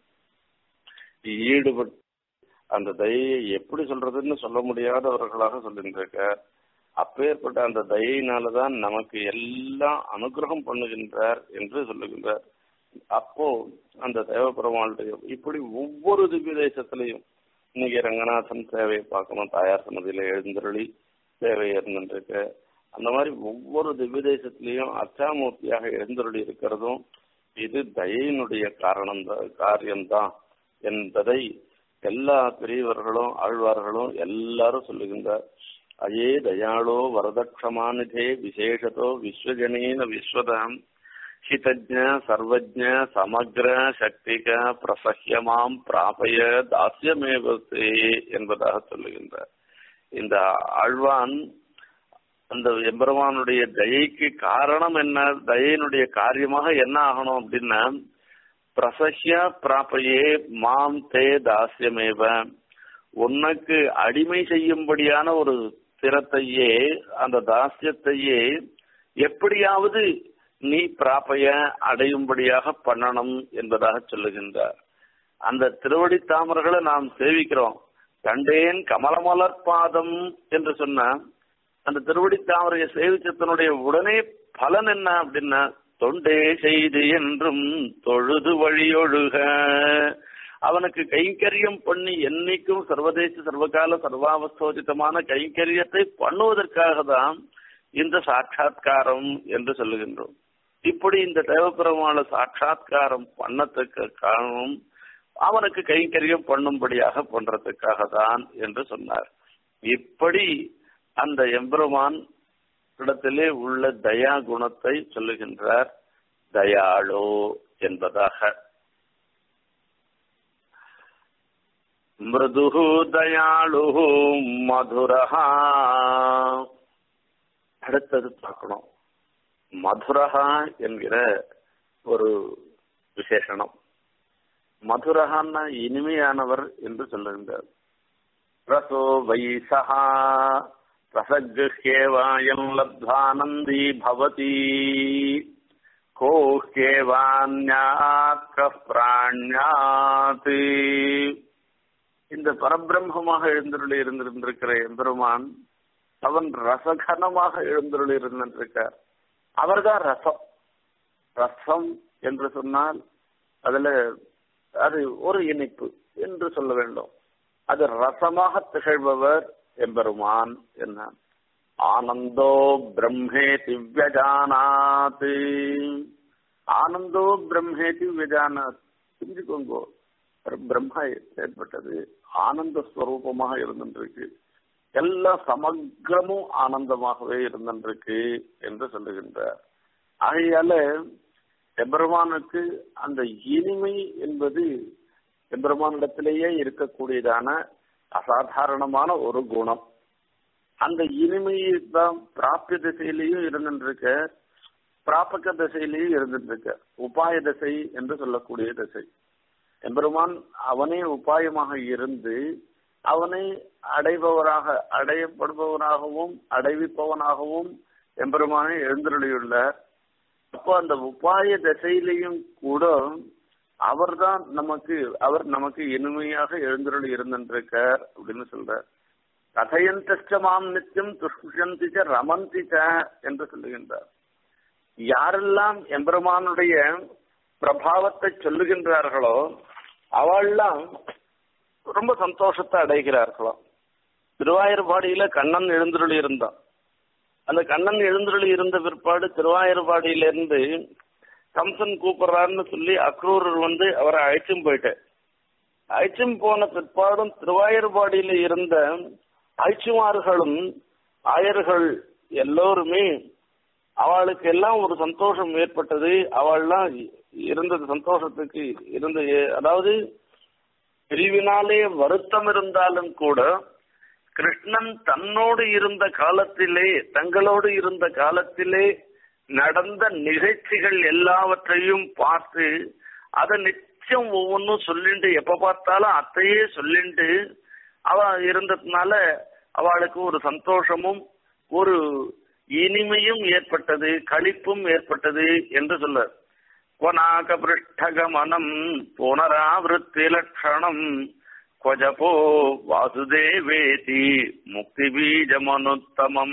Speaker 1: ஈடுபட்டு அந்த தயையை எப்படி சொல்றதுன்னு சொல்ல முடியாதவர்களாக சொல்லியிருக்க அப்பேற்பட்ட அந்த தயையினாலதான் நமக்கு எல்லாம் அனுகிரகம் பண்ணுகின்றார் என்று சொல்லுகின்றார் அப்போ அந்த தேவபெருமாளுடைய இப்படி ஒவ்வொரு திவ்ய தேசத்திலையும் இன்னைக்கு ரங்கநாதன் சேவையை பார்க்கணும் தாயார் சன்னதியில எழுந்தருளி சேவை இருந்துருக்கு அந்த மாதிரி ஒவ்வொரு திவ்ய தேசத்திலையும் அச்சாமூர்த்தியாக எழுந்தருளி இருக்கிறதும் இது தயையினுடைய காரணம் காரியம்தான் என்பதை எல்லா பெரியவர்களும் ஆழ்வார்களும் எல்லாரும் சொல்லுகின்றார் அயே தயாளோ வரதக்ஷமானிதே விசேஷத்தோ விஸ்வஜனீன விஸ்வதாம் ஹிதஜ சர்வஜ சமக்ர சக்திக பிரசஹ்யமாம் பிராபய தாசியமேவத்தே என்பதாக சொல்லுகின்றார் இந்த ஆழ்வான் அந்த எம்பெருமானுடைய தயைக்கு காரணம் என்ன தயையினுடைய காரியமாக என்ன ஆகணும் அப்படின்னா பிரசஹ்ய பிராப்பையே மாம் தே தாசியமேவ உனக்கு அடிமை செய்யும்படியான ஒரு திறத்தையே அந்த தாசியத்தையே எப்படியாவது நீ பிராப்பைய அடையும்படியாக பண்ணணும் என்பதாக சொல்லுகின்றார் அந்த திருவடி தாமர்களை நாம் சேவிக்கிறோம் கண்டேன் கமலமலர் பாதம் என்று சொன்ன அந்த திருவடி தாமரையை சேவிச்சதனுடைய உடனே பலன் என்ன அப்படின்னா தொண்டே செய்து என்றும் தொழுது வழியொழுக அவனுக்கு கைங்கரியம் பண்ணி என்னைக்கும் சர்வதேச சர்வகால சர்வாவஸ்தோதித்தமான கைங்கரியத்தை பண்ணுவதற்காக தான் இந்த சாட்சா்காரம் என்று சொல்லுகின்றோம் இப்படி இந்த தேவபெருமான சாட்சா்காரம் பண்ணத்துக்கு காரணம் அவனுக்கு கைங்கரியம் பண்ணும்படியாக பண்றதுக்காக தான் என்று சொன்னார் இப்படி அந்த எம்பெருமான் இடத்திலே உள்ள தயா குணத்தை சொல்லுகின்றார் தயாளோ என்பதாக மிருது தயாளு மதுரஹா அடுத்தது பார்க்கணும் மதுரஹா என்கிற ஒரு விசேஷனம் மதுரஹான்னா இனிமையானவர் என்று சொல்லுகின்றார் ரசோ வைசஹா ரசகிருஹ்யேவாயம் லப்தானந்தி பவதி கோஹ்யேவான்யாத் பிராண்யாத் இந்த பரபிரம்மமாக எழுந்தருளி இருந்திருந்திருக்கிற எம்பெருமான் அவன் ரசகனமாக எழுந்தருளி இருந்திருக்கார் அவர்தான் ரசம் ரசம் என்று சொன்னால் அதுல அது ஒரு இனிப்பு என்று சொல்ல வேண்டும் அது ரசமாக திகழ்பவர் எம்பெருமான் என்ன ஆனந்தோ பிரம்மே திவ்யஜானாத் ஆனந்தோ பிரம்மே திவ்யஜானாத் தெரிஞ்சுக்கோங்க பிரம்மா ஏற்பட்டது ஆனந்த ஸ்வரூபமாக இருந்துருக்கு எல்லா சமக்கிரமும் ஆனந்தமாகவே இருந்திருக்கு என்று சொல்லுகின்றார் ஆகையால எம்பெருமானுக்கு அந்த இனிமை என்பது எம்பெருமானிடத்திலேயே இருக்கக்கூடியதான அசாதாரணமான ஒரு குணம் அந்த இனிமையை தான் பிராப்பிய திசையிலையும் இருந்துருக்க பிராபக திசையிலையும் இருந்துருக்க உபாய திசை என்று சொல்லக்கூடிய திசை எம்பெருமான் அவனே உபாயமாக இருந்து அவனை அடைபவராக அடையப்படுபவனாகவும் அடைவிப்பவனாகவும் எம்பெருமானை எழுந்தருளியுள்ளார் அப்போ அந்த உபாய திசையிலையும் கூட அவர்தான் நமக்கு அவர் நமக்கு இனிமையாக எழுந்தருளி இருந்திருக்கார் அப்படின்னு சொல்றார் கதையந்த மாம் நித்தியம் துஷ்யந்திச்ச ரமந்திச்ச என்று சொல்லுகின்றார் யாரெல்லாம் எம்பெருமானுடைய பிரபாவத்தை சொல்லுகின்றார்களோ அவள்லாம் ரொம்ப சந்தோஷத்தை அடைகிறார்களோ திருவாயூர்பாடியில கண்ணன் எழுந்துருளி இருந்தான் அந்த கண்ணன் எழுந்துருளி இருந்த பிற்பாடு திருவாயூர்பாடியிலிருந்து கம்சன் கூப்பிடுறாருன்னு சொல்லி அக்ரூரர் வந்து அவரை அழைச்சும் போயிட்டேன் அழைச்சும் போன பிற்பாடும் திருவாயூர்பாடியில இருந்த அழைச்சுமார்களும் ஆயர்கள் எல்லோருமே அவளுக்கு எல்லாம் ஒரு சந்தோஷம் ஏற்பட்டது அவள்லாம் இருந்தது சந்தோஷத்துக்கு இருந்த அதாவது பிரிவினாலே வருத்தம் இருந்தாலும் கூட கிருஷ்ணன் தன்னோடு இருந்த காலத்திலே தங்களோடு இருந்த காலத்திலே நடந்த நிகழ்ச்சிகள் எல்லாவற்றையும் பார்த்து அதை நிச்சயம் ஒவ்வொன்றும் சொல்லிண்டு எப்ப பார்த்தாலும் அத்தையே சொல்லிண்டு அவ இருந்ததுனால அவளுக்கு ஒரு சந்தோஷமும் ஒரு இனிமையும் ஏற்பட்டது களிப்பும் ஏற்பட்டது என்று சொல்ல கொனாக பிருஷ்டகமனம் புனராவிருத்தி லட்சணம் கொஜபோ வாசுதேவேதி முக்தி பீஜமனுத்தமம்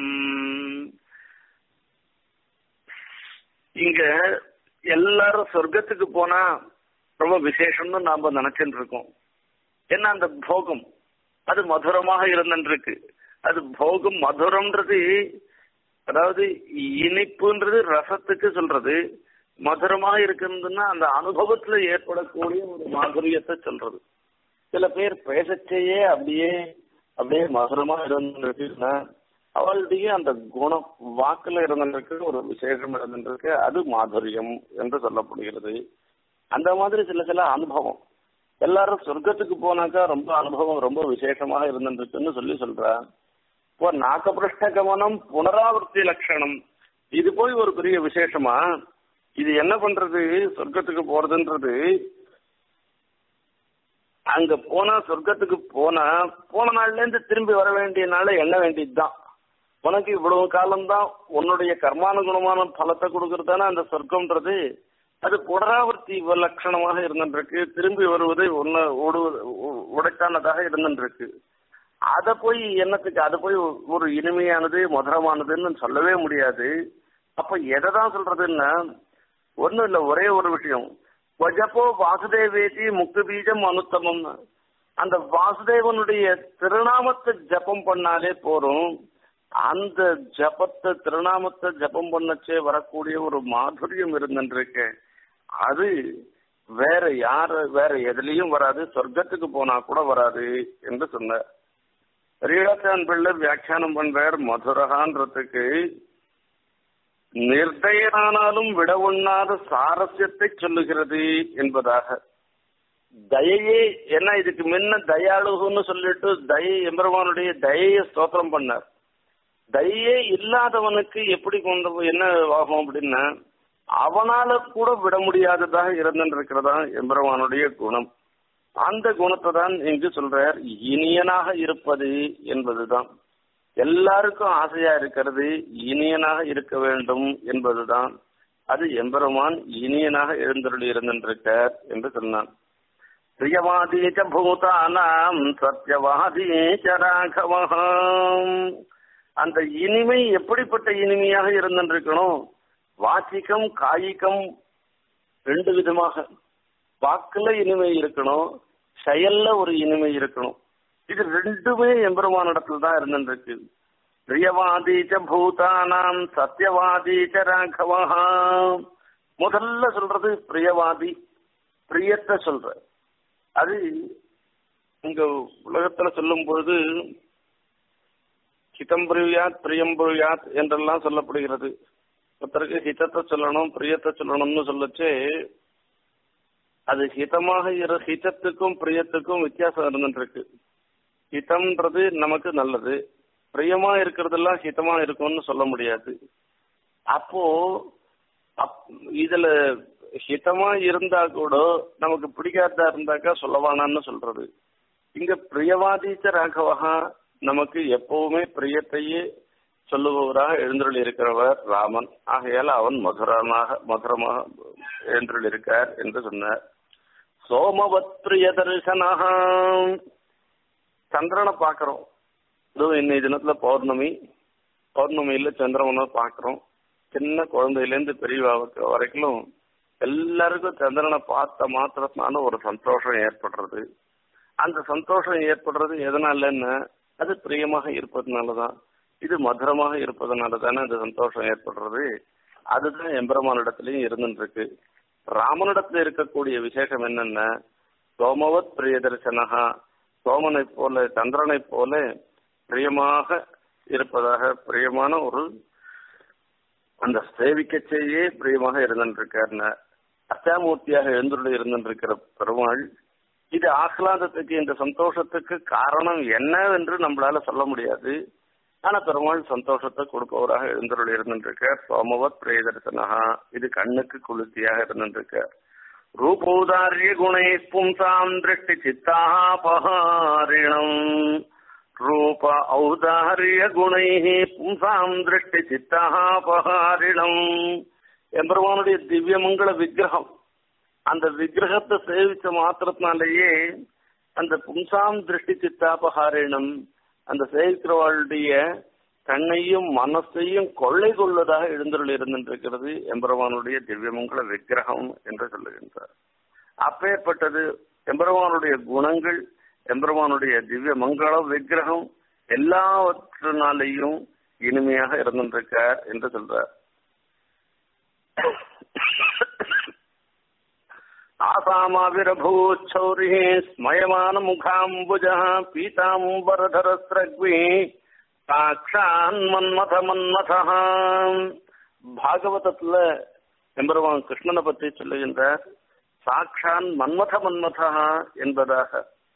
Speaker 1: இங்க எல்லாரும் சொர்க்கத்துக்கு போனா ரொம்ப விசேஷம்னு நாம நினைச்சுட்டு இருக்கோம் ஏன்னா அந்த போகம் அது மதுரமாக இருந்துருக்கு அது போகம் மதுரம்ன்றது அதாவது இனிப்புன்றது ரசத்துக்கு சொல்றது மதுரமாக இருக்குதுன்னா அந்த அனுபவத்துல ஏற்படக்கூடிய ஒரு மாதுரியத்தை சொல்றது சில பேர் பேசச்சேயே அப்படியே அப்படியே மதுரமா இருந்துருக்குன்னா அவளுடைய அந்த குணம் வாக்குல இருந்திருக்கு ஒரு விசேஷம் இருந்திருக்கு அது மாதுரியம் என்று சொல்லப்படுகிறது அந்த மாதிரி சில சில அனுபவம் எல்லாரும் சொர்க்கத்துக்கு போனாக்கா ரொம்ப அனுபவம் ரொம்ப விசேஷமாக இருந்துருக்குன்னு சொல்லி சொல்றா இப்போ நாக்கபிருஷ்ட கமனம் புனராவர்த்தி லட்சணம் இது போய் ஒரு பெரிய விசேஷமா இது என்ன பண்றது சொர்க்கத்துக்கு போறதுன்றது அங்க போனா சொர்க்கத்துக்கு போனா போன நாள்ல இருந்து திரும்பி வர வேண்டிய நாள எண்ண வேண்டியதுதான் உனக்கு இவ்வளவு காலம்தான் உன்னுடைய கர்மானுகுணமான பலத்தை கொடுக்கறதான அந்த சொர்க்கம்ன்றது அது புனராவர்த்தி லட்சணமாக இருந்துருக்கு திரும்பி வருவது ஒன்னு உடைத்தானதாக இருந்துருக்கு அத போய் என்னத்துக்கு அது போய் ஒரு இனிமையானது மதுரமானதுன்னு சொல்லவே முடியாது அப்ப எதை தான் சொல்றதுன்னா ஒன்னும் இல்ல ஒரே ஒரு விஷயம் வஜப்போ வாசுதேவேதி முக்தி பீஜம் அனுத்தமம் அந்த வாசுதேவனுடைய திருநாமத்தை ஜபம் பண்ணாலே போறோம் அந்த ஜபத்தை திருநாமத்தை ஜபம் பண்ணச்சே வரக்கூடிய ஒரு மாதுரியம் இருந்துருக்கு அது வேற யார வேற எதுலயும் வராது சொர்க்கத்துக்கு போனா கூட வராது என்று சொன்னார் ரீடாச்சான் பிள்ளை வியாக்கியானம் பண்றார் மதுரகான்றதுக்கு நிர்தயனானாலும் விட ஒண்ணாத சாரஸ்யத்தை சொல்லுகிறது என்பதாக தயையே என்ன இதுக்கு முன்ன தயாளுகுன்னு சொல்லிட்டு தயை எம்பெருமானுடைய தயையை ஸ்தோத்திரம் பண்ணார் தயையே இல்லாதவனுக்கு எப்படி கொண்டு என்ன ஆகும் அப்படின்னா அவனால கூட விட முடியாததாக இருந்திருக்கிறதா எம்பெருமானுடைய குணம் அந்த குணத்தை தான் இங்கு சொல்றார் இனியனாக இருப்பது என்பதுதான் எல்லாருக்கும் ஆசையா இருக்கிறது இனியனாக இருக்க வேண்டும் என்பதுதான் அது எம்பெருமான் இனியனாக எழுந்தருளி இருந்திருக்கார் என்று சொன்னான் பிரியவாதீச்ச பூதானாம் சத்தியவாதீச்ச ராகவம் அந்த இனிமை எப்படிப்பட்ட இனிமையாக இருந்திருக்கணும் வாச்சிக்கம் காய்கம் ரெண்டு விதமாக வாக்குல இனிமை இருக்கணும் செயல்ல ஒரு இனிமை இருக்கணும் இது ரெண்டுமே எம்பெருமானிடத்துல தான் இருந்துருக்கு பிரியவாதீச்ச பூதானாம் சத்தியவாதீச்ச ராகவா முதல்ல சொல்றது பிரியவாதி பிரியத்தை சொல்ற அது இங்க உலகத்துல சொல்லும் பொழுது ஹிதம் புரியாத் பிரியம் புரியாத் என்றெல்லாம் சொல்லப்படுகிறது ஒருத்தருக்கு ஹிதத்தை சொல்லணும் பிரியத்தை சொல்லணும்னு சொல்லச்சு அது ஹிதமாக இரு ஹிதத்துக்கும் பிரியத்துக்கும் வித்தியாசம் இருந்துருக்கு ஹிதம்ன்றது நமக்கு நல்லது பிரியமா இருக்கிறதெல்லாம் ஹிதமா இருக்கும்னு சொல்ல முடியாது அப்போ இதுல ஹிதமா இருந்தா கூட நமக்கு பிடிக்காததா இருந்தாக்கா சொல்லவானான்னு சொல்றது இங்க பிரியவாதீச்ச ராகவகா நமக்கு எப்பவுமே பிரியத்தையே சொல்லுபவராக எழுந்தருள் இருக்கிறவர் ராமன் ஆகையால் அவன் மதுரனாக மதுரமாக எழுந்தருள் இருக்கார் என்று சொன்னார் சோமவத் பிரிய தரிசனக சந்திரனை பாக்குறோம் இதுவும் இன்னைய தினத்துல பௌர்ணமி பௌர்ணமியில சந்திரமனை பாக்குறோம் சின்ன குழந்தையிலேருந்து பெரியவாவுக்கு வரைக்கும் எல்லாருக்கும் சந்திரனை பார்த்த மாத்திரத்தினால ஒரு சந்தோஷம் ஏற்படுறது அந்த சந்தோஷம் ஏற்படுறது எதனாலன்னு அது பிரியமாக இருப்பதுனாலதான் இது மதுரமாக இருப்பதனால தானே அந்த சந்தோஷம் ஏற்படுறது அதுதான் எம்பெருமானிடத்திலையும் இருந்துட்டு இருக்கு ராமனிடத்துல இருக்கக்கூடிய விசேஷம் என்னன்னா சோமவத் பிரியதர்சனகா சோமனை போல சந்திரனை போல பிரியமாக இருப்பதாக பிரியமான ஒரு அந்த சேவிக்கச்சேயே பிரியமாக இருந்துருக்காருன்னு அத்தியாமூர்த்தியாக எழுந்துள்ள இருந்திருக்கிற பெருமாள் இது ஆஹ்லாதத்துக்கு இந்த சந்தோஷத்துக்கு காரணம் என்னவென்று நம்மளால சொல்ல முடியாது ஆனா பெருமாள் சந்தோஷத்தை கொடுப்பவராக எழுந்தருள் இருந்துருக்க சோமவத் பிரேதர்சனகா இது கண்ணுக்கு குளிர்ச்சியாக இருந்துருக்க ரூபோதாரிய குணை பும்சாம் திருஷ்டி சித்தாபஹாரிணம் ரூப ஔதாரிய குணை பும்சாம் திருஷ்டி சித்தாபஹாரிணம் எம்பெருமானுடைய திவ்யமங்கள விக்கிரகம் அந்த விக்கிரகத்தை சேவிச்ச மாத்திரத்தினாலேயே அந்த பும்சாம் திருஷ்டி சித்தாபகாரினம் அந்த சேவிக்கிறவாளுடைய கண்ணையும் மனசையும் கொள்ளை கொள்வதாக எழுந்தருள் இருந்திருக்கிறது எம்பெருமானுடைய திவ்யமங்கள விக்கிரகம் என்று சொல்லுகின்றார் அப்பேற்பட்டது எம்பெருமானுடைய குணங்கள் எம்பெருமானுடைய திவ்ய மங்கள விக்கிரகம் எல்லாவற்றினாலேயும் இனிமையாக இருந்திருக்கார் என்று சொல்றார் आसामाविरभूच्छौरिः स्मयमानमुखाम्बुजः पीताम्बरधरस्रग्विः சாட்சான்மன்மத மன்மதः பாகவதத்துல எம்பெருமான் கிருஷ்ணனை பற்றி சொல்லுகின்றார் சாட்சான் மன்மத மன்மதா என்பதாக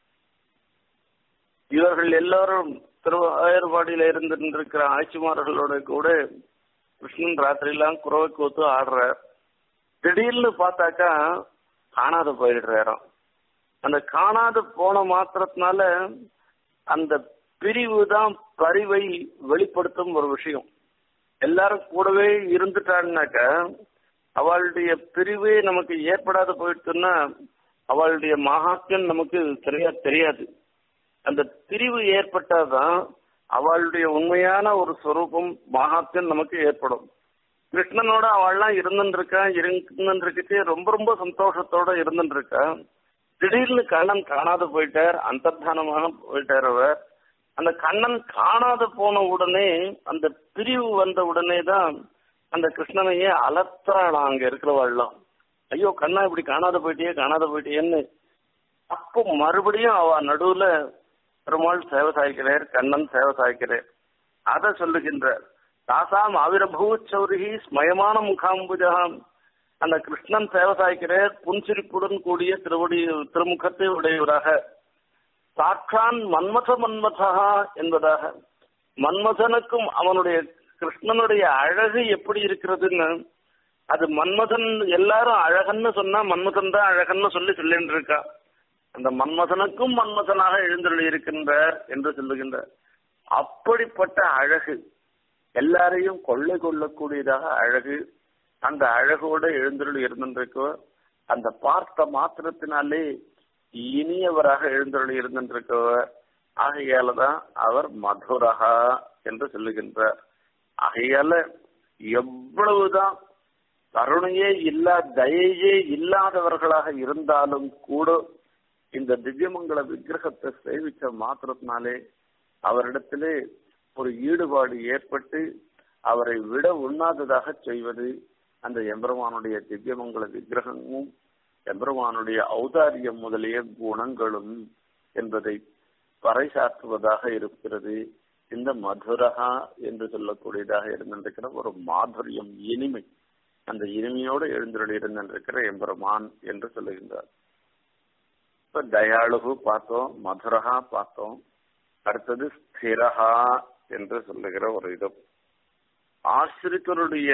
Speaker 1: இவர்கள் எல்லாரும் திருவாயர்பாடியில இருந்திருக்கிற ஆட்சிமார்களோட கூட கிருஷ்ணன் ராத்திரியெல்லாம் குறவை கூத்து ஆடுறார் திடீர்னு பார்த்தாக்கா காணாத போயிடுறாராம் அந்த காணாத போன மாத்திரத்தினால அந்த பிரிவு தான் பரிவை வெளிப்படுத்தும் ஒரு விஷயம் எல்லாரும் கூடவே இருந்துட்டான்னாக்க அவளுடைய பிரிவே நமக்கு ஏற்படாத போயிடுச்சுன்னா அவளுடைய மகாத்மியம் நமக்கு சரியா தெரியாது அந்த பிரிவு ஏற்பட்டாதான் அவளுடைய உண்மையான ஒரு ஸ்வரூபம் மகாத்மியம் நமக்கு ஏற்படும் கிருஷ்ணனோட அவள்லாம் இருந்துருக்கா இருந்துருக்கே ரொம்ப ரொம்ப சந்தோஷத்தோட இருந்துருக்கா திடீர்னு கண்ணன் காணாத போயிட்டார் அந்தர்தானமாக போயிட்டார் அவர் அந்த கண்ணன் காணாத போன உடனே அந்த பிரிவு வந்த உடனே தான் அந்த கிருஷ்ணனையே அலத்துறாளாம் அங்க இருக்கிறவாள்லாம் ஐயோ கண்ணா இப்படி காணாத போயிட்டியே காணாத போயிட்டியேன்னு அப்போ மறுபடியும் அவ நடுவுல பெருமாள் சேவை சாய்க்கிறார் கண்ணன் சேவை சாய்க்கிறார் அதை சொல்லுகின்றார் தாசாம் ஆவிரபூச்சௌரிகி ஸ்மயமான முகாம்புஜகம் அந்த கிருஷ்ணன் சேவை சாய்க்கிறார் புன்சிரிப்புடன் கூடிய திருவடி திருமுகத்தை உடையவராக சாட்சான் மன்மத மன்மதா என்பதாக மன்மதனுக்கும் அவனுடைய கிருஷ்ணனுடைய அழகு எப்படி இருக்கிறதுன்னு அது மன்மதன் எல்லாரும் அழகன்னு சொன்னா மன்மதன் தான் அழகன்னு சொல்லி சொல்லிட்டு இருக்கா அந்த மன்மதனுக்கும் மன்மதனாக எழுந்தருளி இருக்கின்றார் என்று சொல்லுகின்றார் அப்படிப்பட்ட அழகு எல்லாரையும் கொள்ளை கொள்ளக்கூடியதாக அழகு அந்த அழகோடு எழுந்தருள் இருந்திருக்கோ அந்த பார்த்த மாத்திரத்தினாலே இனியவராக எழுந்தருள் இருந்திருக்கவர் ஆகையால தான் அவர் மதுரகா என்று சொல்லுகின்றார் ஆகையால எவ்வளவுதான் கருணையே இல்லா தயையே இல்லாதவர்களாக இருந்தாலும் கூட இந்த திவ்யமங்கல விக்கிரகத்தை சேவிச்ச மாத்திரத்தினாலே அவரிடத்திலே ஒரு ஈடுபாடு ஏற்பட்டு அவரை விட உண்ணாததாக செய்வது அந்த எம்பெருமானுடைய திவ்யமங்கல விக்கிரகமும் எம்பெருமானுடைய ஔதாரியம் முதலிய குணங்களும் என்பதை பறைசாற்றுவதாக இருக்கிறது இந்த மதுரகா என்று சொல்லக்கூடியதாக இருந்திருக்கிற ஒரு மாதுரியம் இனிமை அந்த இனிமையோடு எழுந்தருள் இருந்திருக்கிற எம்பெருமான் என்று சொல்லுகின்றார் இப்ப தயாளுகு பார்த்தோம் மதுரகா பார்த்தோம் அடுத்தது ஸ்திரகா என்று சொல்லுகிற ஒரு இது ஆசிரியருடைய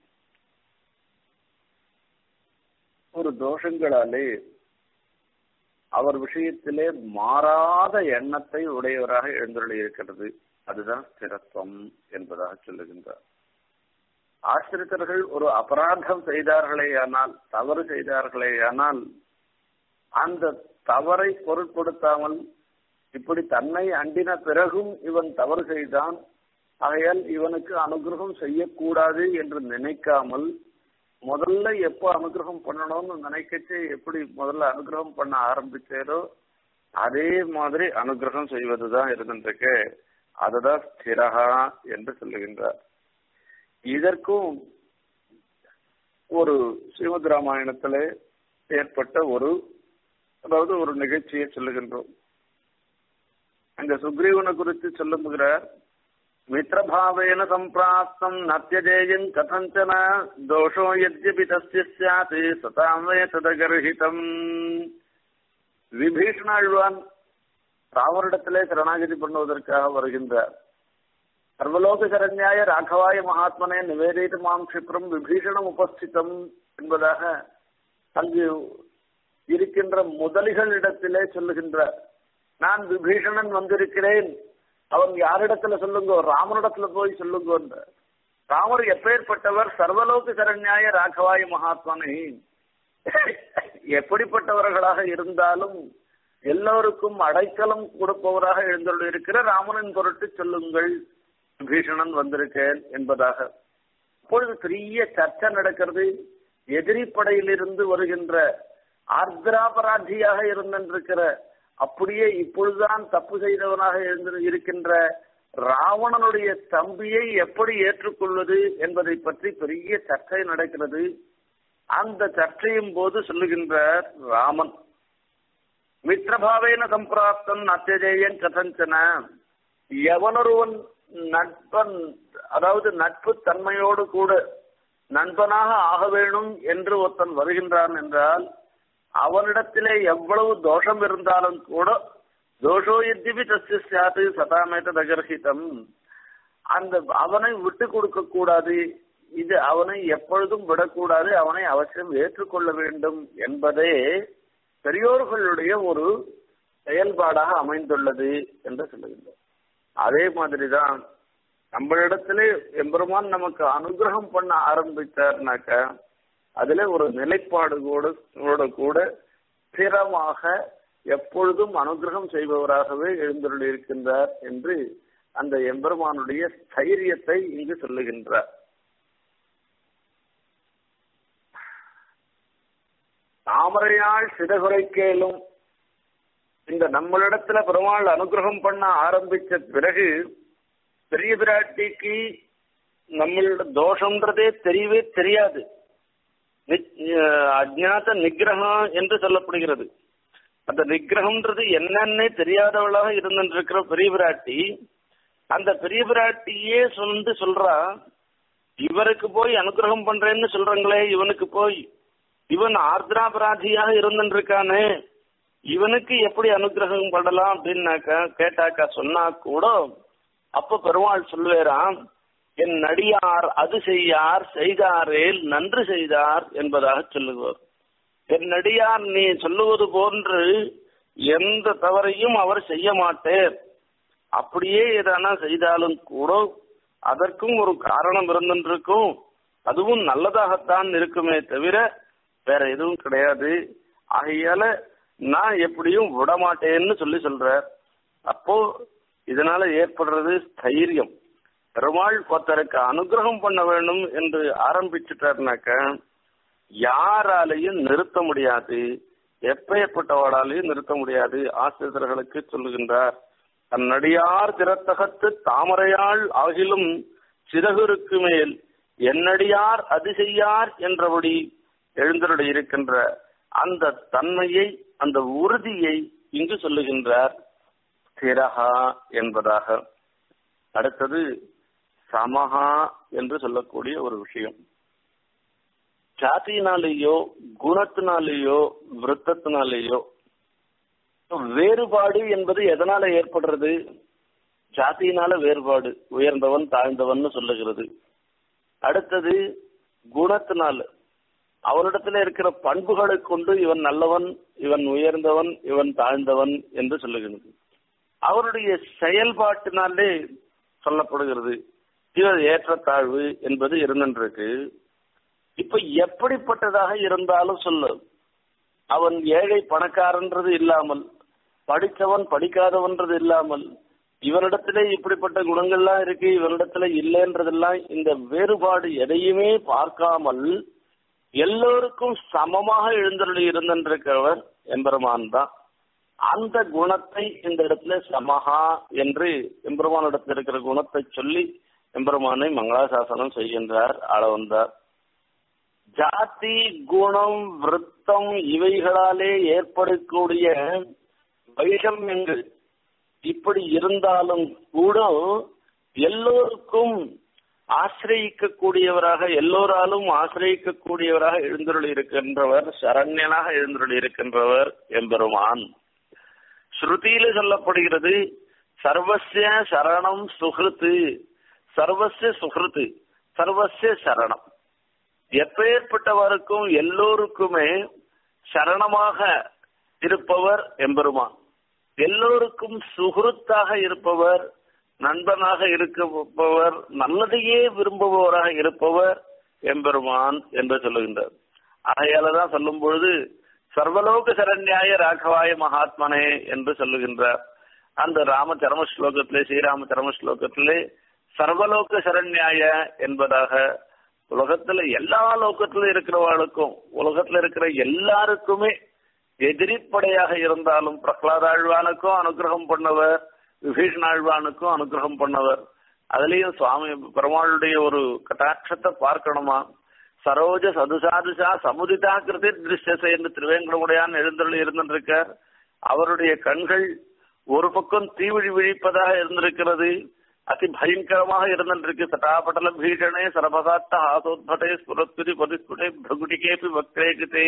Speaker 1: ஒரு தோஷங்களாலே அவர் விஷயத்திலே மாறாத எண்ணத்தை உடையவராக எழுந்துள்ள இருக்கிறது அதுதான் ஸ்திரத்துவம் என்பதாக சொல்லுகின்றார் ஆசிரியர்கள் ஒரு அபராதம் செய்தார்களேயானால் தவறு செய்தார்களேயானால் அந்த தவறை பொருட்படுத்தாமல் இப்படி தன்னை அண்டின பிறகும் இவன் தவறு செய்தான் ஆகையால் இவனுக்கு அனுகிரகம் செய்யக்கூடாது என்று நினைக்காமல் முதல்ல எப்போ அனுகிரகம் பண்ணணும்னு நினைக்கச்சு எப்படி முதல்ல அனுகிரகம் பண்ண ஆரம்பிச்சாரோ அதே மாதிரி அனுகிரகம் செய்வதுதான் இருந்துருக்கு அதுதான் ஸ்திரகா என்று சொல்லுகின்றார் இதற்கும் ஒரு ஸ்ரீமத் ராமாயணத்துல ஏற்பட்ட ஒரு அதாவது ஒரு நிகழ்ச்சியை சொல்லுகின்றோம் அங்க சுக்ரீவனை குறித்து சொல்லுகிறார் மித்திரபாவேன சம்பிராப்தம் நத்தியஜேயம் கதஞ்சன தோஷோ யத்யபி தஸ்ய ஸ்யாத் சதாமே ததகர்ஹிதம் விபீஷணாழ்வான் ராவரிடத்திலே சரணாகதி பண்ணுவதற்காக வருகின்றார் சர்வலோக சரண்யாய ராகவாய மகாத்மனே நிவேதித்து மாம் கஷிப்ரம் விபீஷணம் உபஸ்திதம் என்பதாக அங்கு இருக்கின்ற முதலிகளிடத்திலே சொல்லுகின்றார் நான் விபீஷணன் வந்திருக்கிறேன் அவன் யாரிடத்துல சொல்லுங்க ராமனிடத்துல போய் சொல்லுங்க ராமர் எப்பேற்பட்டவர் சர்வலோக சரண்யாய ராகவாய மகாத்மனை எப்படிப்பட்டவர்களாக இருந்தாலும் எல்லோருக்கும் அடைக்கலம் கொடுப்பவராக எழுந்துள்ள இருக்கிற ராமனின் பொருட்டு சொல்லுங்கள் பீஷணன் வந்திருக்கேன் என்பதாக அப்பொழுது பெரிய சர்ச்சை நடக்கிறது எதிரி படையிலிருந்து வருகின்ற ஆர்திராபராதியாக இருந்திருக்கிற அப்படியே இப்பொழுதுதான் தப்பு செய்தவனாக இருந்து இருக்கின்ற ராவணனுடைய தம்பியை எப்படி ஏற்றுக்கொள்வது என்பதை பற்றி பெரிய சர்ச்சை நடக்கிறது அந்த சர்ச்சையும் போது சொல்லுகின்றார் ராமன் மித்திரபாவேன சம்பிராப்தன் அத்தியஜேயன் கதஞ்சன எவனொருவன் நட்பன் அதாவது நட்பு தன்மையோடு கூட நண்பனாக ஆக வேணும் என்று ஒருத்தன் வருகின்றான் என்றால் அவனிடத்திலே எவ்வளவு தோஷம் இருந்தாலும் கூட தோஷோ எத்திபி தஸ்ய சாத்து சதாமேத தகர்ஹிதம் அந்த அவனை விட்டு கொடுக்க கூடாது இது அவனை எப்பொழுதும் விடக்கூடாது அவனை அவசியம் ஏற்றுக்கொள்ள வேண்டும் என்பதே பெரியோர்களுடைய ஒரு செயல்பாடாக அமைந்துள்ளது என்று சொல்லுகின்றோம் அதே மாதிரிதான் நம்மளிடத்திலே எம்பெருமான் நமக்கு அனுகிரகம் பண்ண ஆரம்பித்தார்னாக்க அதுல ஒரு நிலைப்பாடு கூட கூட ஸ்திரமாக எப்பொழுதும் அனுகிரகம் செய்பவராகவே எழுந்துள்ள இருக்கின்றார் என்று அந்த எம்பெருமானுடைய தைரியத்தை இங்கு சொல்லுகின்றார் தாமரையாள் சிதகுரைக்கேலும் இந்த நம்மளிடத்துல பெருமாள் அனுகிரகம் பண்ண ஆரம்பிச்ச பிறகு பெரிய பிராட்டிக்கு நம்மளோட தோஷம்ன்றதே தெரியவே தெரியாது அஜாத நிகிரகம் என்று சொல்லப்படுகிறது அந்த நிகிரகம்ன்றது என்னன்னே தெரியாதவளாக இருந்திருக்கிற பெரிய பிராட்டி அந்த பெரிய பிராட்டியே சொல்லி சொல்றா இவருக்கு போய் அனுகிரகம் பண்றேன்னு சொல்றாங்களே இவனுக்கு போய் இவன் ஆர்திராபராதியாக இருந்திருக்கானே இவனுக்கு எப்படி அனுகிரகம் பண்ணலாம் அப்படின்னாக்கா கேட்டாக்கா சொன்னா கூட அப்ப பெருமாள் சொல்லுவேராம் என் நடியார் அது செய்யார் செய்தாரேல் நன்று செய்தார் என்பதாக சொல்லுவார் என் நடியார் நீ சொல்லுவது போன்று எந்த தவறையும் அவர் செய்ய மாட்டேர் அப்படியே எதனா செய்தாலும் கூட அதற்கும் ஒரு காரணம் இருந்திருக்கும் அதுவும் நல்லதாகத்தான் இருக்குமே தவிர வேற எதுவும் கிடையாது ஆகையால நான் எப்படியும் விடமாட்டேன்னு சொல்லி சொல்ற அப்போ இதனால ஏற்படுறது ஸ்தைரியம் பெருமாள் ஒருத்தருக்கு அனுகிரகம் பண்ண வேண்டும் என்று ஆரம்பிச்சுட்டாருனாக்க யாராலையும் நிறுத்த முடியாது எப்பேற்பட்டவாடாலையும் நிறுத்த முடியாது ஆசிரியர்களுக்கு சொல்லுகின்றார் தன்னடியார் திறத்தகத்து தாமரையாள் ஆகிலும் சிறகுருக்கு மேல் என்னடியார் அது செய்யார் என்றபடி எழுந்தருடைய இருக்கின்ற அந்த தன்மையை அந்த உறுதியை இங்கு சொல்லுகின்றார் ஸ்திரஹா என்பதாக அடுத்தது சமஹா என்று சொல்லக்கூடிய ஒரு விஷயம் ஜாதியினாலேயோ குணத்தினாலேயோ விருத்தத்தினாலேயோ வேறுபாடு என்பது எதனால ஏற்படுறது ஜாதியினால வேறுபாடு உயர்ந்தவன் தாழ்ந்தவன் சொல்லுகிறது அடுத்தது குணத்தினால அவனிடத்துல இருக்கிற பண்புகளை கொண்டு இவன் நல்லவன் இவன் உயர்ந்தவன் இவன் தாழ்ந்தவன் என்று சொல்லுகிறது அவருடைய செயல்பாட்டினாலே சொல்லப்படுகிறது இவர் ஏற்றத்தாழ்வு என்பது இருந்திருக்கு இப்ப எப்படிப்பட்டதாக இருந்தாலும் சொல்லு அவன் ஏழை பணக்காரன்றது இல்லாமல் படித்தவன் படிக்காதவன்றது இல்லாமல் இவனிடத்திலே இப்படிப்பட்ட குணங்கள்லாம் இருக்கு இவனிடத்துல இல்லைன்றதெல்லாம் இந்த வேறுபாடு எதையுமே பார்க்காமல் எல்லோருக்கும் சமமாக எழுந்தருளி இருந்திருக்கிறவர் எம்பெருமான் தான் அந்த குணத்தை இந்த இடத்துல சமஹா என்று எம்பெருமானிடத்தில் இருக்கிற குணத்தை சொல்லி எம்பெருமானை மங்களாசாசனம் செய்கின்றார் ஆள வந்தார் ஜாதி குணம் விருத்தம் இவைகளாலே ஏற்படக்கூடிய வைஷமியங்கள் இப்படி இருந்தாலும் கூட எல்லோருக்கும் ஆசிரியக்கக்கூடியவராக எல்லோராலும் ஆசிரியக்கக்கூடியவராக எழுந்தருளி இருக்கின்றவர் சரண்யனாக எழுந்தருளி இருக்கின்றவர் எம்பெருமான் ஸ்ருதியில சொல்லப்படுகிறது சர்வசிய சரணம் சுகிருத்து சர்வசிய சுகிருத்து சர்வசிய சரணம் எப்பேற்பட்டவருக்கும் எல்லோருக்குமே சரணமாக இருப்பவர் எம்பெருமான் எல்லோருக்கும் சுகிருத்தாக இருப்பவர் நண்பனாக இருப்பவர் நல்லதையே விரும்புபவராக இருப்பவர் எம்பெருமான் என்று சொல்லுகின்றார் ஆகையாலதான் சொல்லும் பொழுது சர்வலோக சரண்யாய ராகவாய மகாத்மனே என்று சொல்லுகின்றார் அந்த ராம சரம ஸ்லோகத்திலே ஸ்ரீராம சரம ஸ்லோகத்திலே சர்வலோக சரண்யாய என்பதாக உலகத்துல எல்லா லோகத்துல இருக்கிறவாளுக்கும் உலகத்துல இருக்கிற எல்லாருக்குமே எதிரிப்படையாக இருந்தாலும் பிரகலாதாழ்வானுக்கும் அனுகிரகம் பண்ணவர் விபீஷணாழ்வானுக்கும் அனுகிரகம் பண்ணவர் அதுலயும் சுவாமி பெருமாளுடைய ஒரு கட்டாட்சத்தை பார்க்கணுமா சரோஜ சதுசாதுசா சமுதிதா கிருதி திருஷ்யசை என்று திருவேங்கடமுடையான் எழுந்தருள் இருந்திருக்கார் அவருடைய கண்கள் ஒரு பக்கம் தீவிழி விழிப்பதாக இருந்திருக்கிறது அதி பயங்கரமாக இருந்திருக்கு சட்டாபட்டல பீஷணே சரபசாத்த ஆசோத்பட்டே ஸ்புரத்குதி பதிஸ்புடே பிரகுடிகேபி வக்ரே கிதே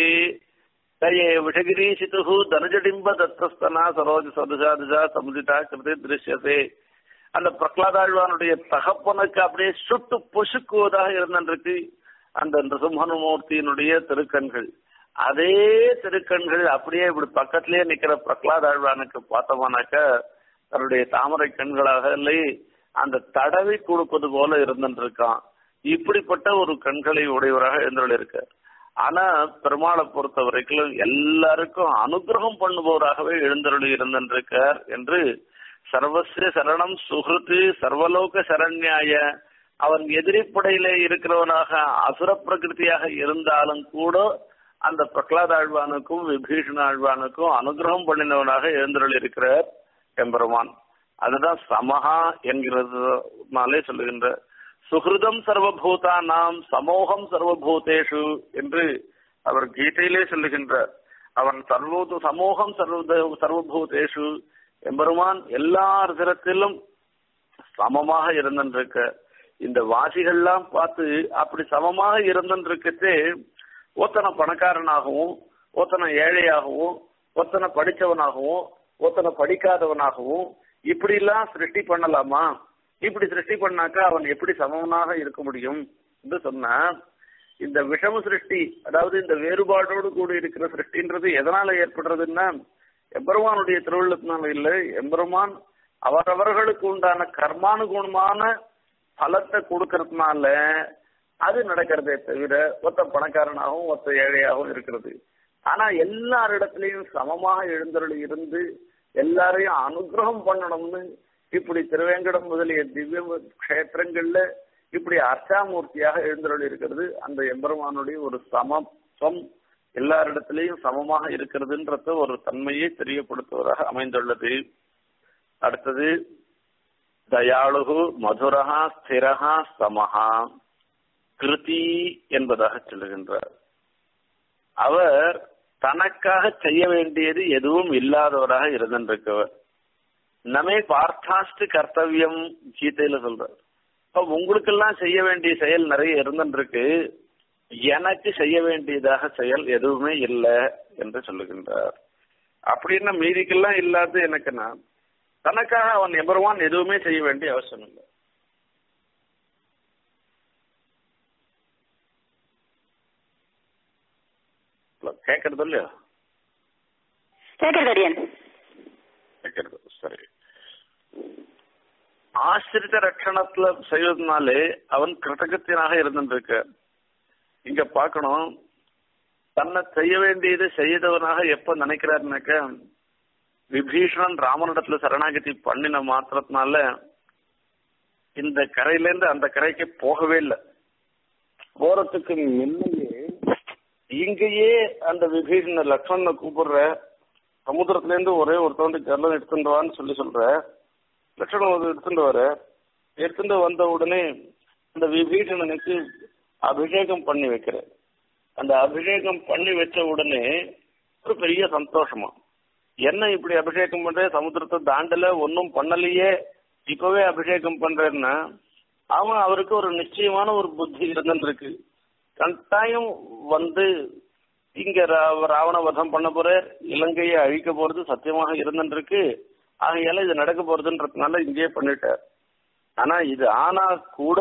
Speaker 1: தயே விஷகிரீசித்து தனுஜடிம்ப தத்தஸ்தனா சரோஜ சதுசாதுசா சமுதிதா கிருதி திருஷ்யசே அந்த பிரகலாதாழ்வானுடைய தகப்பனுக்கு அப்படியே சுட்டு பொசுக்குவதாக இருந்திருக்கு அந்த நிருசிம்மனுமூர்த்தியினுடைய திருக்கண்கள் அதே திருக்கண்கள் அப்படியே இப்படி பக்கத்திலேயே நிக்கிற பிரகலாதாழ்வானுக்கு பார்த்தோம்னாக்க தன்னுடைய தாமரை கண்களாக இல்லை அந்த தடவி கொடுப்பது போல இருந்துருக்கான் இப்படிப்பட்ட ஒரு கண்களை உடையவராக இருந்திருக்கார் ஆனா பெருமாளை பொறுத்த வரைக்கும் எல்லாருக்கும் அனுகிரகம் பண்ணுபவராகவே எழுந்தருளி இருந்திருக்கார் என்று சர்வசிய சரணம் சுகிருத்து சர்வலோக சரண்யாய அவன் எதிரிப்படையிலே இருக்கிறவனாக அசுர பிரகிருதியாக இருந்தாலும் கூட அந்த பிரகலாதாழ்வானுக்கும் விபீஷண ஆழ்வானுக்கும் அனுகிரகம் பண்ணினவனாக எழுந்தருள் இருக்கிறார் எம்பெருமான் அதுதான் சமஹா என்கிறதுனாலே சொல்லுகின்ற சுகிருதம் சர்வபூதா நாம் சமூகம் சர்வபூதேஷு என்று அவர் கீதையிலே சொல்லுகின்றார் அவன் சர்வ சமூகம் சர்வ சர்வபூதேஷு எம்பெருமான் எல்லா திறத்திலும் சமமாக இருந்திருக்க இந்த வாசிகள்லாம் பார்த்து அப்படி சமமாக இருந்திருக்கத்தே ஒத்தனை பணக்காரனாகவும் ஒத்தனை ஏழையாகவும் ஒத்தனை படிச்சவனாகவும் ஒத்தனை படிக்காதவனாகவும் இப்படி எல்லாம் சிருஷ்டி பண்ணலாமா இப்படி சிருஷ்டி பண்ணாக்கா அவன் எப்படி சமவனாக இருக்க முடியும் என்று சொன்னா இந்த விஷம சிருஷ்டி அதாவது இந்த வேறுபாடோடு கூடி இருக்கிற சிருஷ்டின்றது எதனால ஏற்படுறதுன்னா எம்பெருமானுடைய திருவள்ளத்தினால இல்லை எம்பெருமான் அவரவர்களுக்கு உண்டான கர்மானுகுணமான பலத்தை கொடுக்கறதுனால அது நடக்கிறதே தவிர ஒத்த பணக்காரனாகவும் ஒத்த ஏழையாகவும் இருக்கிறது ஆனா எல்லாரிடத்திலையும் சமமாக எழுந்தருள் இருந்து எல்லாரையும் அனுகிரகம் பண்ணணும்னு இப்படி திருவேங்கடம் முதலிய திவ்ய கஷேத்திரங்கள்ல இப்படி அர்ச்சாமூர்த்தியாக எழுந்தருள் இருக்கிறது அந்த எம்பெருமானுடைய ஒரு சமம் எல்லாரிடத்திலையும் சமமாக இருக்கிறதுன்றத ஒரு தன்மையை தெரியப்படுத்துவதாக அமைந்துள்ளது அடுத்தது தயாளுகு மதுரஹா ஸ்திரஹா சமஹா கிருதி என்பதாக சொல்லுகின்றார் அவர் தனக்காக செய்ய வேண்டியது எதுவும் இல்லாதவராக இருந்திருக்கவர் நமே பார்த்தாஸ்து கர்த்தவியம் கீதையில சொல்றார் இப்ப உங்களுக்கெல்லாம் செய்ய வேண்டிய செயல் நிறைய இருந்திருக்கு எனக்கு செய்ய வேண்டியதாக செயல் எதுவுமே இல்லை என்று சொல்லுகின்றார் அப்படின்னா மீதிக்கெல்லாம் இல்லாத எனக்கு நான் தனக்காக அவன் எபருவான் எதுவுமே செய்ய வேண்டிய அவசியம் இல்லை கேட்கறது இல்லையா
Speaker 2: கேட்கறது அடியன்
Speaker 1: கேட்கறது சரி ஆசிரித்த ரட்சணத்துல செய்வதனாலே அவன் கிருத்தகத்தியனாக இருந்துருக்க இங்க பார்க்கணும் தன்னை செய்ய வேண்டியது செய்தவனாக எப்ப நினைக்கிறாருனாக்க விபீஷணன் ராமனிடத்துல சரணாகதி பண்ணின மாத்திரத்தினால இந்த கரையிலேருந்து அந்த கரைக்கு போகவே இல்லை போறதுக்கு முன்னையே இங்கேயே அந்த விபீஷண லக்ஷ்மணனை கூப்பிடுற சமுத்திரத்துல இருந்து ஒரே ஒருத்தவன் ஜலம் எடுத்துட்டு வான்னு சொல்லி சொல்ற லட்சணம் வந்து எடுத்துட்டு வர எடுத்துட்டு வந்த உடனே அந்த விபீஷணனுக்கு அபிஷேகம் பண்ணி வைக்கிற அந்த அபிஷேகம் பண்ணி வச்ச உடனே ஒரு பெரிய சந்தோஷமா என்ன இப்படி அபிஷேகம் பண்ற சமுத்திரத்தை தாண்டல ஒன்னும் பண்ணலையே இப்பவே அபிஷேகம் பண்றேன்னா அவன் அவருக்கு ஒரு நிச்சயமான ஒரு புத்தி இருந்துருக்கு கட்டாயம் வந்து இங்க ராவண வதம் பண்ண போற இலங்கையை அழிக்க போறது சத்தியமாக இருந்துருக்கு ஆகையால இது நடக்க போறதுன்றதுனால இங்கேயே பண்ணிட்டார் ஆனா இது ஆனா கூட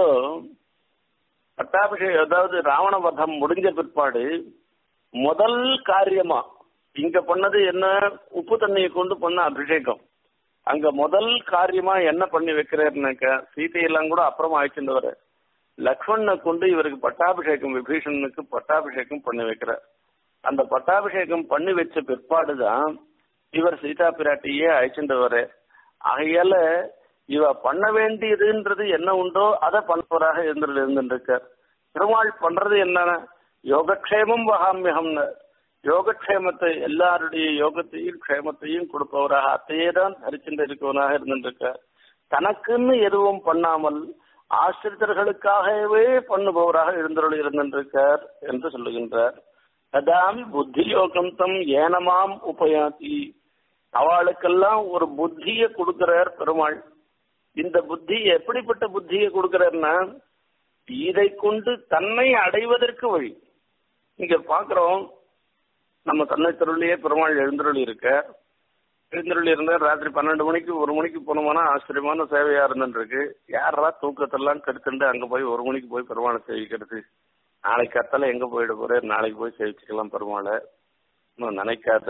Speaker 1: பட்டாபிஷேகம் அதாவது ராவண வதம் முடிஞ்ச பிற்பாடு முதல் காரியமா இங்க பண்ணது என்ன உப்பு தண்ணியை கொண்டு பண்ண அபிஷேகம் அங்க முதல் காரியமா என்ன பண்ணி வைக்கிறாருனாக்க சீதையெல்லாம் கூட அப்புறமா அழைச்சிருந்தவர் லக்ஷ்மணனை கொண்டு இவருக்கு பட்டாபிஷேகம் விபீஷணனுக்கு பட்டாபிஷேகம் பண்ணி வைக்கிறார் அந்த பட்டாபிஷேகம் பண்ணி வச்ச பிற்பாடுதான் இவர் சீதா பிராட்டியே அழைச்சிட்டு ஆகையால இவ பண்ண வேண்டியதுன்றது என்ன உண்டோ அதை பண்ணவராக இருந்து இருந்துருக்கார் பெருமாள் பண்றது என்னன்னா யோகக்ஷேமம் வகாமியகம்னு யோகக்ஷேமத்தை எல்லாருடைய யோகத்தையும் க்ஷேமத்தையும் கொடுப்பவராக அத்தையே தான் தரிச்சுட்டு இருக்கவனாக இருந்துருக்கார் தனக்குன்னு எதுவும் பண்ணாமல் ஆசிரியர்களுக்காகவே பண்ணுபவராக இருந்தருள் இருந்திருக்கார் என்று சொல்லுகின்றார் அதாமி புத்தி யோகம் தம் ஏனமாம் உபயாதி அவளுக்கெல்லாம் ஒரு புத்தியை கொடுக்கிறார் பெருமாள் இந்த புத்தி எப்படிப்பட்ட புத்தியை கொடுக்கிறார்னா இதை கொண்டு தன்னை அடைவதற்கு வழி இங்க பாக்குறோம் நம்ம தன்னை தெருவிலேயே பெருமாள் எழுந்தருள் இருக்க எழுந்தருள் இருந்தா ராத்திரி பன்னெண்டு மணிக்கு ஒரு மணிக்கு போனோம்னா ஆச்சரியமான சேவையா இருந்துருக்கு யாரா தூக்கத்தெல்லாம் கெடுத்துட்டு அங்க போய் ஒரு மணிக்கு போய் பெருமாளை சேவிக்கிறது நாளைக்கு கத்தல எங்க போயிட போற நாளைக்கு போய் சேவிச்சுக்கலாம் பெருமாளை இன்னும் நினைக்காத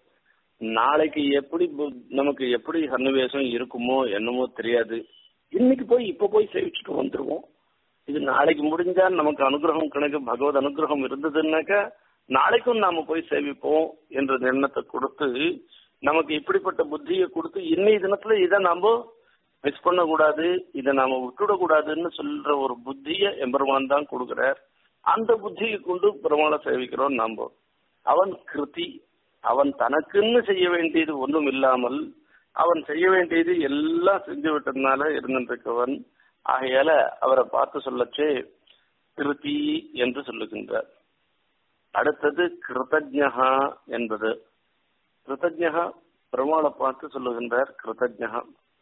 Speaker 1: நாளைக்கு எப்படி நமக்கு எப்படி சன்னிவேசம் இருக்குமோ என்னமோ தெரியாது இன்னைக்கு போய் இப்ப போய் சேவிச்சுட்டு வந்துருவோம் இது நாளைக்கு முடிஞ்சா நமக்கு அனுகிரகம் கணக்கு பகவத் அனுகிரகம் இருந்ததுன்னாக்கா நாளைக்கும் நாம போய் சேவிப்போம் என்ற எண்ணத்தை கொடுத்து நமக்கு இப்படிப்பட்ட புத்தியை கொடுத்து இன்னைய தினத்துல இதை நாம மிஸ் பண்ணக்கூடாது இதை நாம விட்டுடக்கூடாதுன்னு சொல்ற ஒரு புத்திய எம்பெருமான் தான் கொடுக்கிறார் அந்த புத்தியை கொண்டு பெருமாளை சேவிக்கிறோம் நாம அவன் கிருதி அவன் தனக்குன்னு செய்ய வேண்டியது ஒன்றும் இல்லாமல் அவன் செய்ய வேண்டியது எல்லாம் செஞ்சு விட்டதுனால இருந்திருக்கவன் ஆகையால அவரை பார்த்து சொல்லச்சே கிருதி என்று சொல்லுகின்றார் அடுத்தது கிருதஜா என்பது கிருதஜா பெருமாளை பார்த்து சொல்லுகின்றார் கிருதஜா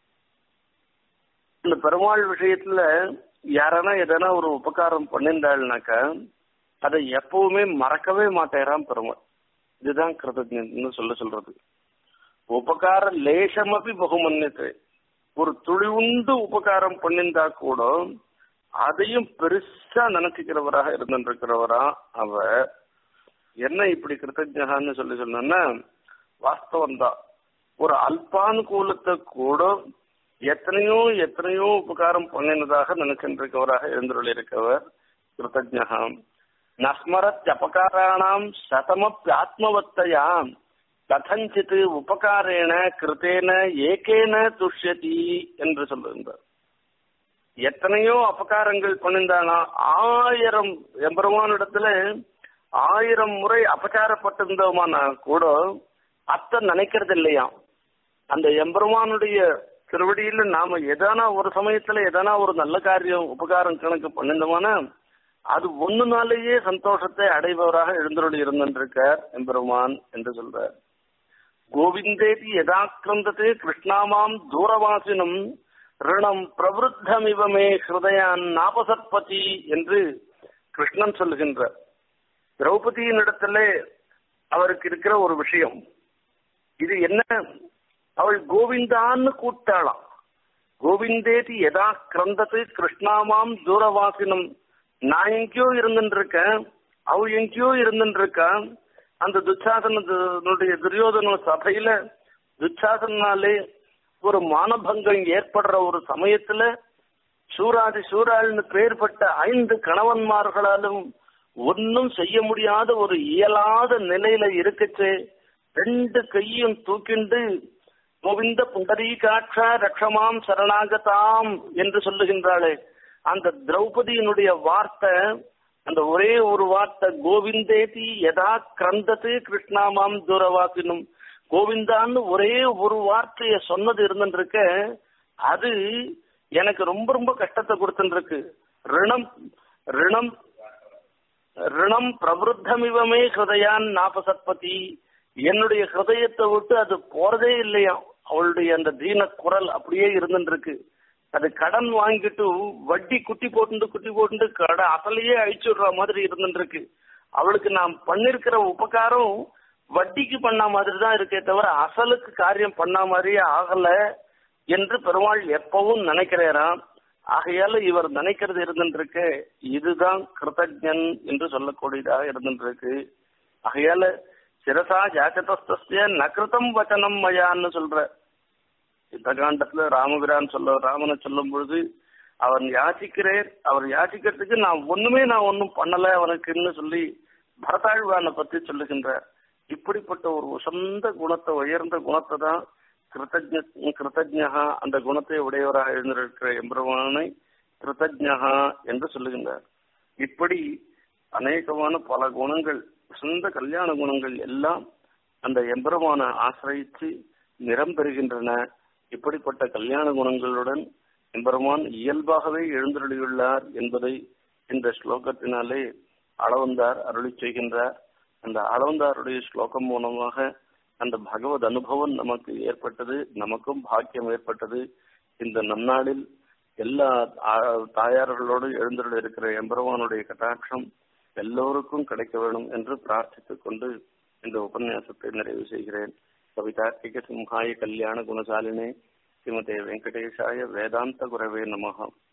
Speaker 1: இந்த பெருமாள் விஷயத்துல யாரானா எதனா ஒரு உபகாரம் பண்ணியிருந்தாள்னாக்கா அதை எப்பவுமே மறக்கவே மாட்டேறான் பெருமாள் இதுதான் கிருதஜன்னு சொல்ல சொல்றது உபகார லேசமபி பகுமன்யத்தை ஒரு துளிவுண்டு உபகாரம் பண்ணிருந்தா கூட அதையும் பெருசா நினைச்சுக்கிறவராக இருந்திருக்கிறவரா அவ என்ன இப்படி கிருத்தஜகான்னு சொல்லி சொன்னா வாஸ்தவம் தான் ஒரு அல்பானுகூலத்தை கூட எத்தனையோ எத்தனையோ உபகாரம் பண்ணினதாக நினைச்சிருக்கவராக இருந்துள்ள இருக்கவர் கிருத்தஜகாம் நஸ்மரத் அபகாராணாம் சதமப்பியாத்மவத்தையாம் கதஞ்சித் உபகாரேன கிருத்தேன ஏகேன துஷ்யதி என்று சொல்லுகின்றார் எத்தனையோ அபகாரங்கள் பண்ணிருந்தானா ஆயிரம் எம்பெருமானிடத்துல ஆயிரம் முறை அபச்சாரப்பட்டிருந்தோமானா கூட அத்தை நினைக்கிறது இல்லையா அந்த எம்பெருமானுடைய திருவடியில நாம எதானா ஒரு சமயத்துல எதனா ஒரு நல்ல காரியம் உபகாரம் கணக்கு பண்ணிருந்தோமானா அது ஒண்ணுனாலேயே சந்தோஷத்தை அடைபவராக எழுந்தருளி இருந்திருக்கார் எம்பெருமான் என்று சொல்றார் கோவிந்தேதி யதாக்கிரந்ததே கிருஷ்ணாமாம் தூரவாசினும் ரிணம் பிரவருத்தமிவமே ஹிருதயான் நாபசத்பதி என்று கிருஷ்ணன் சொல்லுகின்றார் திரௌபதியினிடத்திலே அவருக்கு இருக்கிற ஒரு விஷயம் இது என்ன அவள் கோவிந்தான்னு கூப்பிட்டாளாம் கோவிந்தேதி யதா கிரந்தது கிருஷ்ணாமாம் தூரவாசினம் நான் எங்கேயோ இருந்துருக்கேன் அவள் எங்கேயோ இருந்துருக்கான் அந்த துச்சாசனுடைய துரியோதன சபையில துச்சாசனாலே ஒரு மானபங்கம் ஏற்படுற ஒரு சமயத்துல சூராதி சூராள்னு பெயர்பட்ட ஐந்து கணவன்மார்களாலும் ஒன்னும் செய்ய முடியாத ஒரு இயலாத நிலையில இருக்கச்சே ரெண்டு கையும் தூக்கிண்டு கோவிந்த புண்டரீகாட்ச ரக்ஷமாம் சரணாகதாம் என்று சொல்லுகின்றாளே அந்த திரௌபதியினுடைய வார்த்தை அந்த ஒரே ஒரு வார்த்தை கோவிந்தேதி யதா கிரந்தது கிருஷ்ணாமாம் தூரவாசினும் கோவிந்தான்னு ஒரே ஒரு வார்த்தைய சொன்னது இருந்துருக்க அது எனக்கு ரொம்ப ரொம்ப கஷ்டத்தை கொடுத்துருக்கு ரிணம் ரிணம் ரிணம் பிரவருத்தமிவமே ஹிருதயான் நாபசத்பதி என்னுடைய ஹிருதயத்தை விட்டு அது போறதே இல்லையா அவளுடைய அந்த தீன குரல் அப்படியே இருந்துருக்கு அது கடன் வாங்கிட்டு வட்டி குட்டி போட்டு குட்டி போட்டு கடை அசலையே அழிச்சுடுற மாதிரி இருந்துருக்கு அவளுக்கு நான் பண்ணிருக்கிற உபகாரம் வட்டிக்கு பண்ண மாதிரி தான் இருக்கே தவிர அசலுக்கு காரியம் பண்ண மாதிரியே ஆகல என்று பெருமாள் எப்பவும் நினைக்கிறாராம் ஆகையால இவர் நினைக்கிறது இருந்துருக்கு இதுதான் கிருத்தஜன் என்று சொல்லக்கூடியதாக இருந்துருக்கு ஆகையால சிரசா ஜாக்கதஸ்திய நகிருத்தம் வச்சனம் மயான்னு சொல்ற இந்த காண்டத்துல ராமபிரான் சொல்ல ராமனை சொல்லும் பொழுது அவன் யாசிக்கிறேன் அவர் யாசிக்கிறதுக்கு நான் ஒண்ணுமே நான் ஒன்னும் பண்ணல அவனுக்குன்னு சொல்லி பரதாழ்வானை பத்தி சொல்லுகின்றார் இப்படிப்பட்ட ஒரு உசந்த குணத்தை உயர்ந்த குணத்தை தான் கிருத்தஜ கிருத்தஜா அந்த குணத்தை உடையவராக எழுந்திருக்கிற எம்பெருமானை கிருத்தஜா என்று சொல்லுகின்றார் இப்படி அநேகமான பல குணங்கள் சொந்த கல்யாண குணங்கள் எல்லாம் அந்த எம்பெருமான ஆசிரியித்து நிறம் பெறுகின்றன இப்படிப்பட்ட கல்யாண குணங்களுடன் எம்பெருமான் இயல்பாகவே எழுந்தருளியுள்ளார் என்பதை இந்த ஸ்லோகத்தினாலே அளவந்தார் அருளி செய்கின்றார் அந்த அளவந்தாருடைய ஸ்லோகம் மூலமாக அந்த பகவத் அனுபவம் நமக்கு ஏற்பட்டது நமக்கும் பாக்கியம் ஏற்பட்டது இந்த நன்னாளில் எல்லா தாயார்களோடு எழுந்தருள் இருக்கிற எம்பெருமானுடைய கட்டாட்சம் எல்லோருக்கும் கிடைக்க வேணும் என்று பிரார்த்தித்துக் கொண்டு இந்த உபன்யாசத்தை நிறைவு செய்கிறேன் கவிதார்த்திக சிம்ஹாய கல்யாண குணசாலினே ஸ்ரீமதே வெங்கடேஷாய வேதாந்த குரவே நமகம்